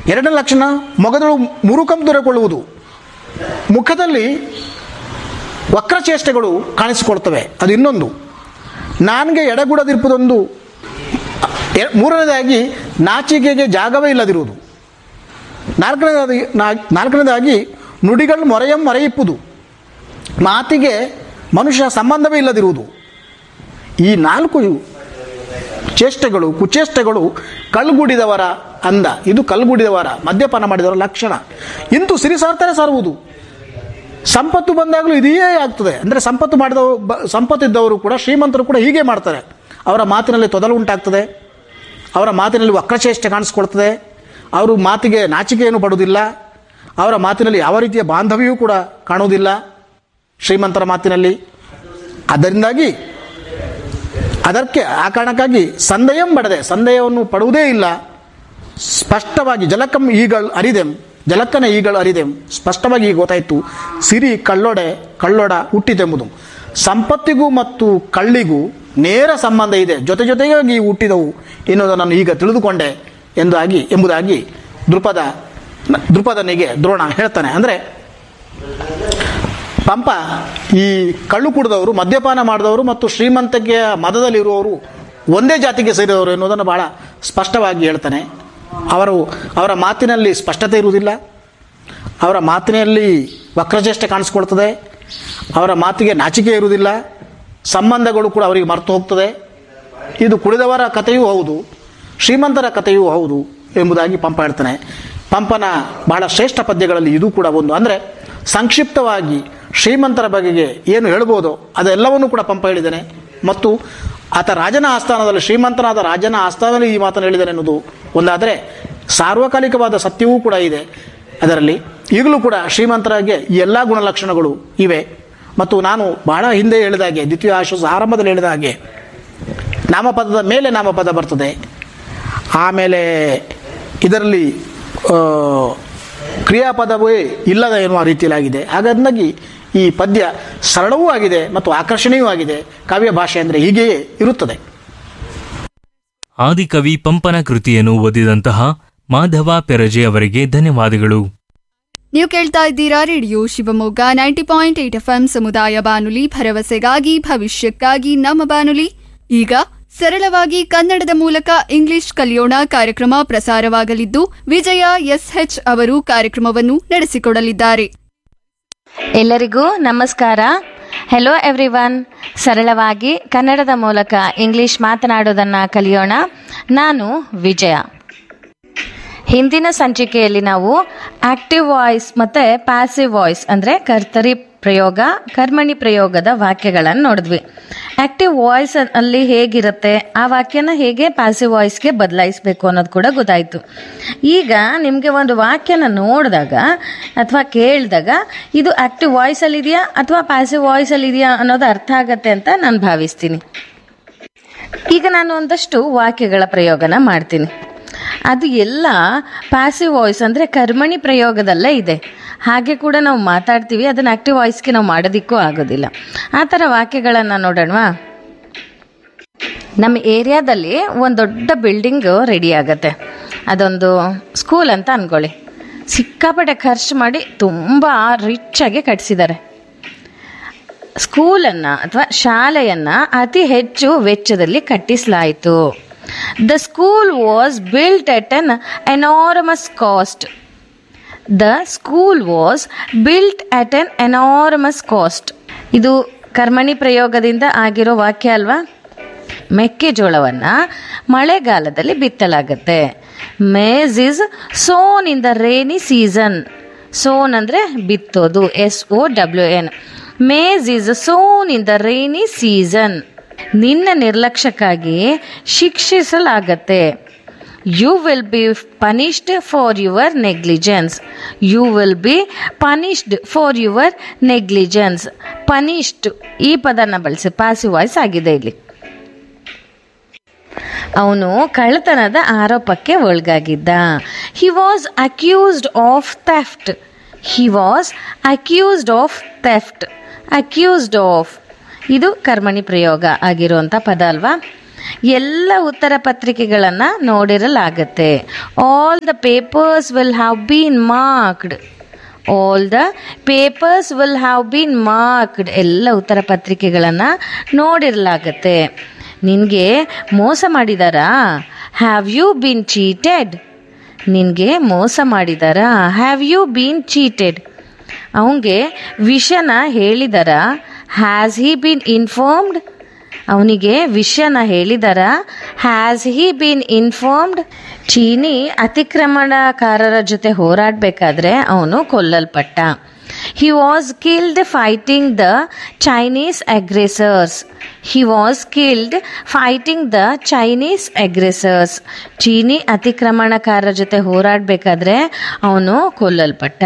ಎರಡನೇ ಲಕ್ಷಣ ಮೊಗದಳು ಮುರುಕಂ ದೊರೆಕೊಳ್ಳುವುದು ಮುಖದಲ್ಲಿ ವಕ್ರಚೇಷ್ಟೆಗಳು ಕಾಣಿಸಿಕೊಳ್ತವೆ ಅದು ಇನ್ನೊಂದು ನನಗೆ ಎಡಗುಡದಿರ್ಪುದೊಂದು ಎ- ಮೂರನೇದಾಗಿ ನಾಚಿಕೆಗೆ ಜಾಗವೇ ಇಲ್ಲದಿರುವುದು ನಾಲ್ಕನೇದಾಗಿ ನಾ- ನಾಲ್ಕನೇದಾಗಿ ನುಡಿಗಳು ಮೊರೆಯಂ ಮೊರೆಯಿಪ್ಪುದು ಮಾತಿಗೆ ಮನುಷ್ಯ ಸಂಬಂಧವೇ ಇಲ್ಲದಿರುವುದು ಈ ನಾಲ್ಕು ಚೇಷ್ಟೆಗಳು ಕುಚೇಷ್ಟೆಗಳು ಕಲ್ಗುಡಿದವರ ಅಂದ ಇದು ಕಲ್ಗುಡಿದವರ ಮದ್ಯಪಾನ ಮಾಡಿದವರ ಲಕ್ಷಣ ಇಂತು ಸಿರಿಸಾರ್ತನೆ ಸಾರುವುದು ಸಂಪತ್ತು ಬಂದಾಗಲೂ ಇದೇ ಆಗ್ತದೆ ಅಂದರೆ ಸಂಪತ್ತು ಮಾಡಿದವರು ಬ ಸಂಪತ್ತಿದ್ದವರು ಕೂಡ ಶ್ರೀಮಂತರು ಕೂಡ ಹೀಗೆ ಮಾಡ್ತಾರೆ ಅವರ ಮಾತಿನಲ್ಲಿ ತೊದಲು ಉಂಟಾಗ್ತದೆ ಅವರ ಮಾತಿನಲ್ಲಿ ವಕ್ರಚೇಷ್ಟೆ ಕಾಣಿಸ್ಕೊಳ್ತದೆ ಅವರು ಮಾತಿಗೆ ನಾಚಿಕೆಯನ್ನು ಪಡುವುದಿಲ್ಲ ಅವರ ಮಾತಿನಲ್ಲಿ ಯಾವ ರೀತಿಯ ಬಾಂಧವ್ಯವೂ ಕೂಡ ಕಾಣುವುದಿಲ್ಲ ಶ್ರೀಮಂತರ ಮಾತಿನಲ್ಲಿ ಅದರಿಂದಾಗಿ ಅದಕ್ಕೆ ಆ ಕಾರಣಕ್ಕಾಗಿ ಸಂದೇಹಂ ಪಡದೆ ಸಂದೇಹವನ್ನು ಪಡುವುದೇ ಇಲ್ಲ ಸ್ಪಷ್ಟವಾಗಿ ಜಲಕಂ ಈಗಳು ಅರಿದೆಂ ಜಲಕ್ಕನ ಈಗಳು ಅರಿದೆಂ ಸ್ಪಷ್ಟವಾಗಿ ಈಗ ಗೊತ್ತಾಯಿತು ಸಿರಿ ಕಳ್ಳೊಡೆ ಕಳ್ಳೊಡ ಹುಟ್ಟಿತೆಂಬುದು ಸಂಪತ್ತಿಗೂ ಮತ್ತು ಕಳ್ಳಿಗೂ ನೇರ ಸಂಬಂಧ ಇದೆ ಜೊತೆ ಜೊತೆಗಾಗಿ ಹುಟ್ಟಿದವು ಎನ್ನುವುದನ್ನು ನಾನು ಈಗ ತಿಳಿದುಕೊಂಡೆ ಎಂದಾಗಿ ಎಂಬುದಾಗಿ ದೃಪದ ದೃಪದನಿಗೆ ದ್ರೋಣ ಹೇಳ್ತಾನೆ ಅಂದರೆ ಪಂಪ ಈ ಕಳ್ಳು ಕುಡಿದವರು ಮದ್ಯಪಾನ ಮಾಡಿದವರು ಮತ್ತು ಶ್ರೀಮಂತಿಕೆಯ ಮದದಲ್ಲಿರುವವರು ಒಂದೇ ಜಾತಿಗೆ ಸೇರಿದವರು ಎನ್ನುವುದನ್ನು ಬಹಳ ಸ್ಪಷ್ಟವಾಗಿ ಹೇಳ್ತಾನೆ ಅವರು ಅವರ ಮಾತಿನಲ್ಲಿ ಸ್ಪಷ್ಟತೆ ಇರುವುದಿಲ್ಲ ಅವರ ಮಾತಿನಲ್ಲಿ ವಕ್ರಚೇಷ್ಟೆ ಕಾಣಿಸ್ಕೊಳ್ತದೆ ಅವರ ಮಾತಿಗೆ ನಾಚಿಕೆ ಇರುವುದಿಲ್ಲ ಸಂಬಂಧಗಳು ಕೂಡ ಅವರಿಗೆ ಮರೆತು ಹೋಗ್ತದೆ ಇದು ಕುಡಿದವರ ಕಥೆಯೂ ಹೌದು ಶ್ರೀಮಂತರ ಕಥೆಯೂ ಹೌದು ಎಂಬುದಾಗಿ ಪಂಪ ಹೇಳ್ತಾನೆ ಪಂಪನ ಬಹಳ ಶ್ರೇಷ್ಠ ಪದ್ಯಗಳಲ್ಲಿ ಇದು ಕೂಡ ಒಂದು ಅಂದರೆ ಸಂಕ್ಷಿಪ್ತವಾಗಿ ಶ್ರೀಮಂತರ ಬಗೆಗೆ ಏನು ಹೇಳ್ಬೋದು ಅದೆಲ್ಲವನ್ನೂ ಕೂಡ ಪಂಪ ಹೇಳಿದ್ದಾನೆ ಮತ್ತು ಆತ ರಾಜನ ಆಸ್ಥಾನದಲ್ಲಿ ಶ್ರೀಮಂತನಾದ ರಾಜನ ಆಸ್ಥಾನದಲ್ಲಿ ಈ ಮಾತನ್ನು ಹೇಳಿದ್ದಾನೆ ಅನ್ನೋದು ಒಂದಾದರೆ ಸಾರ್ವಕಾಲಿಕವಾದ ಸತ್ಯವೂ ಕೂಡ ಇದೆ ಅದರಲ್ಲಿ ಈಗಲೂ ಕೂಡ ಶ್ರೀಮಂತರಾಗೆ ಈ ಎಲ್ಲ ಗುಣಲಕ್ಷಣಗಳು ಇವೆ ಮತ್ತು ನಾನು ಬಹಳ ಹಿಂದೆ ಹೇಳಿದ ಹಾಗೆ ದ್ವಿತೀಯ ಆಶ್ವಾಸ ಆರಂಭದಲ್ಲಿ ಹೇಳಿದ ಹಾಗೆ ನಾಮಪದದ ಮೇಲೆ ನಾಮಪದ ಬರ್ತದೆ ಆಮೇಲೆ ಇದರಲ್ಲಿ ಆ, ಕ್ರಿಯಾಪದವೇ ಇಲ್ಲದ ಎನ್ನುವ ರೀತಿಯಲ್ಲಾಗಿದೆ ಹಾಗಾಗಿ ಈ ಪದ್ಯ ಸರಳವೂ ಆಗಿದೆ ಮತ್ತು ಆಕರ್ಷಣೀಯವೂ ಆಗಿದೆ ಕಾವ್ಯ ಭಾಷೆ ಅಂದರೆ ಹೀಗೆಯೇ ಇರುತ್ತದೆ ಆದಿಕವಿ ಪಂಪನ ಕೃತಿಯನ್ನು ಓದಿದಂತಹ ಮಾಧವ ಪೆರಜೆ ಅವರಿಗೆ ಧನ್ಯವಾದಗಳು ನೀವು ಕೇಳ್ತಾ ಇದ್ದೀರಾ radio Shivamogga ninety point eight F M ಸಮುದಾಯ ಬಾನುಲಿ ಭರವಸೆಗಾಗಿ ಭವಿಷ್ಯಕ್ಕಾಗಿ ನಮ್ಮ ಬಾನುಲಿ ಈಗ ಸರಳವಾಗಿ ಕನ್ನಡದ ಮೂಲಕ ಇಂಗ್ಲಿಷ್ ಕಲಿಯೋಣ ಕಾರ್ಯಕ್ರಮ ಪ್ರಸಾರವಾಗಲಿದ್ದು ವಿಜಯ ಎಸ್ಎಚ್ ಅವರು ಕಾರ್ಯಕ್ರಮವನ್ನು ನಡೆಸಿಕೊಡಲಿದ್ದಾರೆ ಎಲ್ಲರಿಗೂ ನಮಸ್ಕಾರ ಹೆಲೋ ಎವ್ರಿವನ್ ಸರಳವಾಗಿ ಕನ್ನಡದ ಮೂಲಕ ಇಂಗ್ಲಿಷ್ ಮಾತನಾಡೋದನ್ನು ಕಲಿಯೋಣ ನಾನು ವಿಜಯ ಹಿಂದಿನ ಸಂಚಿಕೆಯಲ್ಲಿ ನಾವು ಆಕ್ಟಿವ್ ವಾಯ್ಸ್ ಮತ್ತು ಪ್ಯಾಸಿವ್ ವಾಯ್ಸ್ ಅಂದರೆ ಕರ್ತರಿ ಪ್ರಯೋಗ ಕರ್ಮಣಿ ಪ್ರಯೋಗದ ವಾಕ್ಯಗಳನ್ನು ನೋಡಿದ್ವಿ ಆಕ್ಟಿವ್ ವಾಯ್ಸ್ ಅಲ್ಲಿ ಹೇಗಿರುತ್ತೆ ಆ ವಾಕ್ಯನ ಹೇಗೆ ಪ್ಯಾಸಿವ್ ವಾಯ್ಸ್ಗೆ ಬದಲಾಯಿಸಬೇಕು ಅನ್ನೋದು ಕೂಡ ಗೊತ್ತಾಯಿತು ಈಗ ನಿಮಗೆ ಒಂದು ವಾಕ್ಯನ ನೋಡಿದಾಗ ಅಥವಾ ಕೇಳಿದಾಗ ಇದು ಆಕ್ಟಿವ್ ವಾಯ್ಸಲ್ಲಿ ಇದೆಯಾ ಅಥವಾ ಪ್ಯಾಸಿವ್ ವಾಯ್ಸಲ್ಲಿ ಇದೆಯಾ ಅನ್ನೋದು ಅರ್ಥ ಆಗತ್ತೆ ಅಂತ ನಾನು ಭಾವಿಸ್ತೀನಿ ಈಗ ನಾನು ಒಂದಷ್ಟು ವಾಕ್ಯಗಳ ಪ್ರಯೋಗನ ಮಾಡ್ತೀನಿ ಅದು ಎಲ್ಲ ಪ್ಯಾಸಿವ್ ವಾಯ್ಸ್ ಅಂದರೆ ಕರ್ಮಣಿ ಪ್ರಯೋಗದಲ್ಲೇ ಇದೆ ಹಾಗೆ ಕೂಡ ನಾವು ಮಾತಾಡ್ತೀವಿ ಅದನ್ನು ಆಕ್ಟಿವ್ ವಾಯ್ಸ್ಗೆ ನಾವು ಮಾಡೋದಕ್ಕೂ ಆಗೋದಿಲ್ಲ ಆ ಥರ ವಾಕ್ಯಗಳನ್ನು ನೋಡೋಣವಾ ನಮ್ಮ ಏರಿಯಾದಲ್ಲಿ ಒಂದು ದೊಡ್ಡ ಬಿಲ್ಡಿಂಗು ರೆಡಿ ಆಗತ್ತೆ ಅದೊಂದು ಸ್ಕೂಲ್ ಅಂತ ಅಂದ್ಕೊಳ್ಳಿ ಸಿಕ್ಕಾಪಟ್ಟೆ ಖರ್ಚು ಮಾಡಿ ತುಂಬ ರಿಚ್ಚಾಗಿ ಕಟ್ಸಿದ್ದಾರೆ ಸ್ಕೂಲನ್ನು ಅಥವಾ ಶಾಲೆಯನ್ನು ಅತಿ ಹೆಚ್ಚು ವೆಚ್ಚದಲ್ಲಿ ಕಟ್ಟಿಸಲಾಯಿತು the school was built at an enormous cost the school was built at an enormous cost ಇದು ಕರ್ಮಣಿ ಪ್ರಯೋಗದಿಂದ ಆಗಿರೋ ವಾಕ್ಯ ಅಲ್ವಾ ಮೆಕ್ಕೆಜೋಳವನ್ನು ಮಳೆಗಾಲದಲ್ಲಿ ಬಿತ್ತಲಾಗತ್ತೆ maize is sown in the rainy season sown ಅಂದರೆ ಬಿತ್ತೋದು S O W N maize is sown in the rainy season ನಿನ್ನ ನಿರ್ಲಕ್ಷ್ಯಕ್ಕಾಗಿ ಶಿಕ್ಷಿಸಲಾಗತ್ತೆ you will be punished for your negligence you will be punished for your negligence punished ಈ ಪದನ ಬಳಸಿ passive voice ಆಗಿದೆ ಇಲ್ಲಿ ಅವನು ಕಳ್ಳತನದ ಆರೋಪಕ್ಕೆ ಒಳಗಾಗಿದ್ದ he was accused of theft he was accused of theft accused of ಇದು ಕರ್ಮಣಿ ಪ್ರಯೋಗ ಆಗಿರುವಂಥ ಪದ ಅಲ್ವಾ ಎಲ್ಲ ಉತ್ತರ ಪತ್ರಿಕೆಗಳನ್ನು ನೋಡಿರಲಾಗತ್ತೆ all the papers will have been marked all the papers will have been marked ಎಲ್ಲ ಉತ್ತರ ಪತ್ರಿಕೆಗಳನ್ನು ನೋಡಿರಲಾಗತ್ತೆ ನಿನಗೆ ಮೋಸ ಮಾಡಿದಾರಾ ಹ್ಯಾವ್ ಯು ಬೀನ್ ಚೀಟೆಡ್ ನಿನಗೆ ಮೋಸ ಮಾಡಿದಾರಾ ಹ್ಯಾವ್ ಯು ಬೀನ್ ಚೀಟೆಡ್ ಅವನಿಗೆ ವಿಷನ ಹೇಳಿದಾರ ಹ್ಯಾಸ್ ಹಿ ಬೀನ್ ಇನ್ಫಾರ್ಮ್ಡ್ ಅವನಿಗೆ ವಿಷಯನ ಹೇಳಿದಾರ ಹ್ಯಾಸ್ ಹಿ ಬೀನ್ ಇನ್ಫಾರ್ಮ್ಡ್ ಚೀನಿ ಅತಿಕ್ರಮಣಕಾರರ ಜೊತೆ ಹೋರಾಡಬೇಕಾದ್ರೆ ಅವನು ಕೊಲ್ಲಲ್ಪಟ್ಟ he was killed fighting the Chinese aggressors he was killed fighting the Chinese aggressors ಚೀನಿ ಅತಿಕ್ರಮಣಕಾರರ ಜೊತೆ ಹೋರಾಡಬೇಕಾದ್ರೆ ಅವನು ಕೊಲ್ಲಲ್ಪಟ್ಟ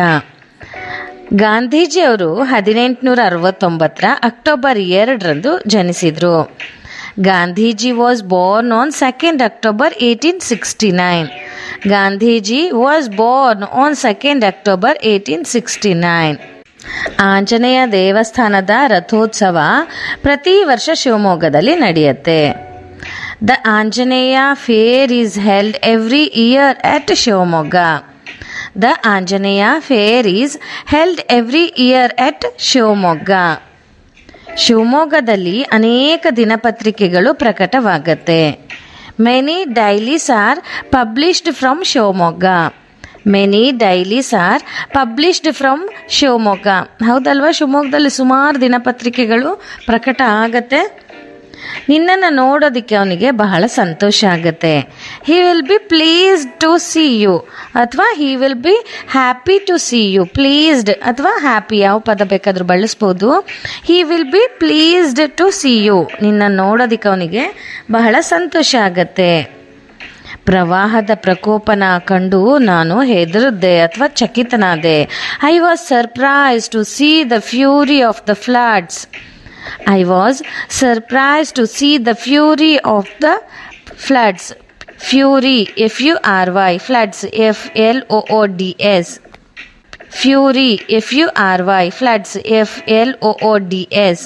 ಗಾಂಧೀಜಿಯವರು ಹದಿನೆಂಟುನೂರ ಅರವತ್ತೊಂಬತ್ತರ ಅಕ್ಟೋಬರ್ ಎರಡರಂದು ಜನಿಸಿದರು Gandhiji was born on second October eighteen sixty nine Gandhiji was born on second October eighteen sixty nine Anjaneya ದೇವಸ್ಥಾನದ ರಥೋತ್ಸವ ಪ್ರತಿ ವರ್ಷ ಶಿವಮೊಗ್ಗದಲ್ಲಿ ನಡೆಯುತ್ತೆ the Anjaneya fair is held every year at Shivamogga the Anjaneya fair is held every year at Shivamogga ಶಿವಮೊಗ್ಗದಲ್ಲಿ ಅನೇಕ ದಿನಪತ್ರಿಕೆಗಳು ಪ್ರಕಟವಾಗತ್ತೆ many dailies are published from Shivamogga many dailies are published from Shivamogga ಹೌದಲ್ವಾ ಶಿವಮೊಗ್ಗದಲ್ಲಿ ಸುಮಾರು ದಿನಪತ್ರಿಕೆಗಳು ಪ್ರಕಟ ಆಗತ್ತೆ ನಿನ್ನನ್ನು ನೋಡೋದಕ್ಕೆ ಅವನಿಗೆ ಬಹಳ ಸಂತೋಷ ಆಗುತ್ತೆ he will be pleased to see you ಅಥವಾ he will be happy to see you pleased ಅಥವಾ ಹ್ಯಾಪಿ ಯಾವ ಪದ ಬೇಕಾದರೂ ಬಳಸ್ಬೋದು he will be pleased to see you ನಿನ್ನ ನೋಡೋದಕ್ಕೆ ಅವನಿಗೆ ಬಹಳ ಸಂತೋಷ ಆಗತ್ತೆ ಪ್ರವಾಹದ ಪ್ರಕೋಪನ ಕಂಡು ನಾನು ಹೆದರಿದ್ದೆ ಅಥವಾ ಚಕಿತನಾದೆ I was surprise to see the fury of the floods I was surprised to see the fury of the floods. Fury, F U R Y, floods, F L O O D S. Fury, F U R Y, floods, F L O O D S.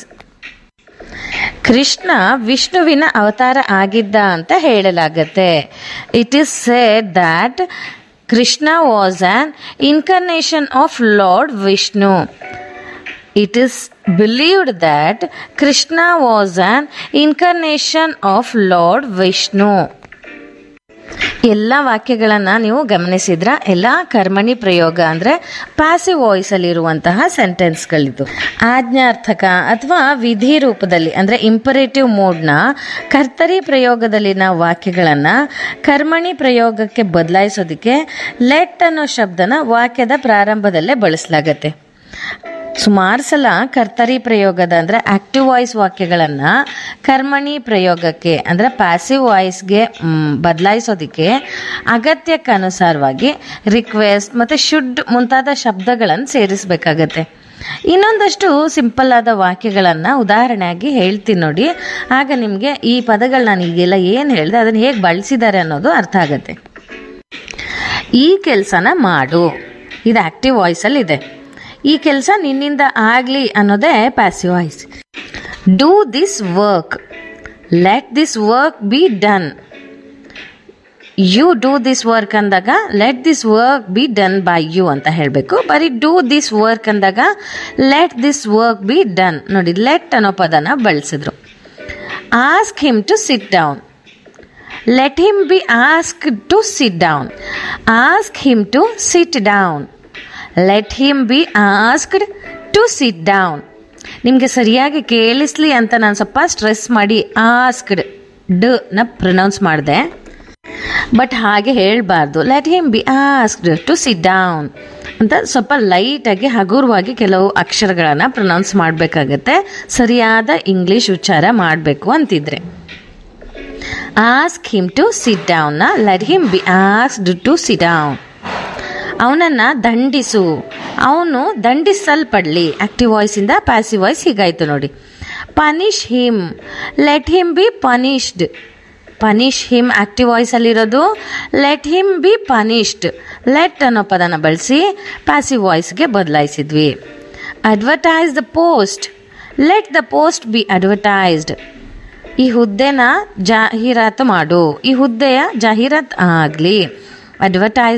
Krishna ವಿಷ್ಣುವಿನ ಅವತಾರ ಆಗಿದ್ದ ಅಂತ ಹೇಳಲಾಗತ್ತೆ it is said that Krishna was an incarnation of lord Vishnu It is believed that Krishna was an incarnation of Lord Vishnu. ಎಲ್ಲ ವಾಕ್ಯಗಳನ್ನು ನೀವು ಗಮನಿಸಿದ್ರ ಎಲ್ಲ ಕರ್ಮಣಿ ಪ್ರಯೋಗ ಅಂದರೆ ಪ್ಯಾಸಿವ್ ವಾಯ್ಸಲ್ಲಿರುವಂತಹ ಸೆಂಟೆನ್ಸ್ಗಳಿದ್ದು ಆಜ್ಞಾರ್ಥಕ ಅಥವಾ ವಿಧಿ ರೂಪದಲ್ಲಿ ಅಂದರೆ ಇಂಪರೇಟಿವ್ ಮೋಡ್ನ ಕರ್ತರಿ ಪ್ರಯೋಗದಲ್ಲಿನ ವಾಕ್ಯಗಳನ್ನು ಕರ್ಮಣಿ ಪ್ರಯೋಗಕ್ಕೆ ಬದಲಾಯಿಸೋದಕ್ಕೆ ಲೆಟ್ ಅನ್ನೋ ಶಬ್ದನ ವಾಕ್ಯದ ಪ್ರಾರಂಭದಲ್ಲೇ ಬಳಸಲಾಗತ್ತೆ ಸುಮಾರು ಸಲ ಕರ್ತರಿ ಪ್ರಯೋಗದ ಅಂದರೆ ಆಕ್ಟಿವ್ ವಾಯ್ಸ್ ವಾಕ್ಯಗಳನ್ನು ಕರ್ಮಣಿ ಪ್ರಯೋಗಕ್ಕೆ ಅಂದರೆ ಪ್ಯಾಸಿವ್ ವಾಯ್ಸ್ಗೆ ಬದಲಾಯಿಸೋದಕ್ಕೆ ಅಗತ್ಯಕ್ಕೆ ಅನುಸಾರವಾಗಿ ರಿಕ್ವೆಸ್ಟ್ ಮತ್ತು ಶುಡ್ ಮುಂತಾದ ಶಬ್ದಗಳನ್ನು ಸೇರಿಸಬೇಕಾಗತ್ತೆ ಇನ್ನೊಂದಷ್ಟು ಸಿಂಪಲ್ ಆದ ವಾಕ್ಯಗಳನ್ನು ಉದಾಹರಣೆಯಾಗಿ ಹೇಳ್ತೀನಿ ನೋಡಿ ಆಗ ನಿಮಗೆ ಈ ಪದಗಳು ನಾನು ಈಗೆಲ್ಲ ಏನು ಹೇಳಿದೆ ಅದನ್ನು ಹೇಗೆ ಬಳಸಿದ್ದಾರೆ ಅನ್ನೋದು ಅರ್ಥ ಆಗುತ್ತೆ ಈ ಕೆಲಸನ ಮಾಡು ಇದು ಆಕ್ಟಿವ್ ವಾಯ್ಸಲ್ಲಿ ಇದೆ ಈ ಕೆಲಸ ನಿನ್ನಿಂದ ಆಗಲಿ ಅನ್ನೋದೇ passive voice do this work let this work be done you do this work ಅಂದಾಗ let this work be done by you ಅಂತ ಹೇಳಬೇಕು ಬರೀ ಡೂ ದಿಸ್ ವರ್ಕ್ ಅಂದಾಗ let this work be done ನೋಡಿ ಲೆಟ್ ಅನ್ನೋ ಪದನ ಬಳಸಿದ್ರು ask him to sit down let him be ask to sit down ask him to sit down let him be asked to sit down ನಿಮಗೆ ಸರಿಯಾಗಿ ಕೇಳಿಸ್ಲಿ ಅಂತ ನಾನು ಸ್ವಲ್ಪ ಸ್ಟ್ರೆಸ್ ಮಾಡಿ ಆಸ್ಕ್ಡ್ ಡ್ ನ ಪ್ರೊನೌನ್ಸ್ ಮಾಡಿದೆ ಬಟ್ ಹಾಗೆ ಹೇಳಬಾರ್ದು let him be asked to sit down ಅಂತ ಸ್ವಲ್ಪ ಲೈಟಾಗಿ ಹಗುರವಾಗಿ ಕೆಲವು ಅಕ್ಷರಗಳನ್ನು ಪ್ರೊನೌನ್ಸ್ ಮಾಡಬೇಕಾಗತ್ತೆ ಸರಿಯಾದ ಇಂಗ್ಲಿಷ್ ಉಚ್ಚಾರ ಮಾಡಬೇಕು ಅಂತಿದ್ರೆ ಆಸ್ಕ್ ಹಿಮ್ ಟು ಸಿಟ್ ಡೌನ್ನ let him be asked to sit down ಅವನನ್ನು ದಂಡಿಸು ಅವನು ದಂಡಿಸಲ್ಪಡಲಿ ಆಕ್ಟಿವ್ ವಾಯ್ಸಿಂದ ಪ್ಯಾಸಿವ್ ವಾಯ್ಸ್ ಹೀಗಾಯ್ತು ನೋಡಿ punish him let him be punished punish him active ವಾಯ್ಸಲ್ಲಿರೋದು let him be punished let ಅನ್ನೋ ಪದನ ಬಳಸಿ ಪ್ಯಾಸಿವ್ ವಾಯ್ಸ್ಗೆ ಬದಲಾಯಿಸಿದ್ವಿ advertise the post let the post be advertised ಈ ಹುದ್ದೆನ ಜಾಹೀರಾತು ಮಾಡು ಈ ಹುದ್ದೆಯ ಜಾಹೀರಾತ್ ಆಗಲಿ ಅಡ್ವರ್ಟೈಸ್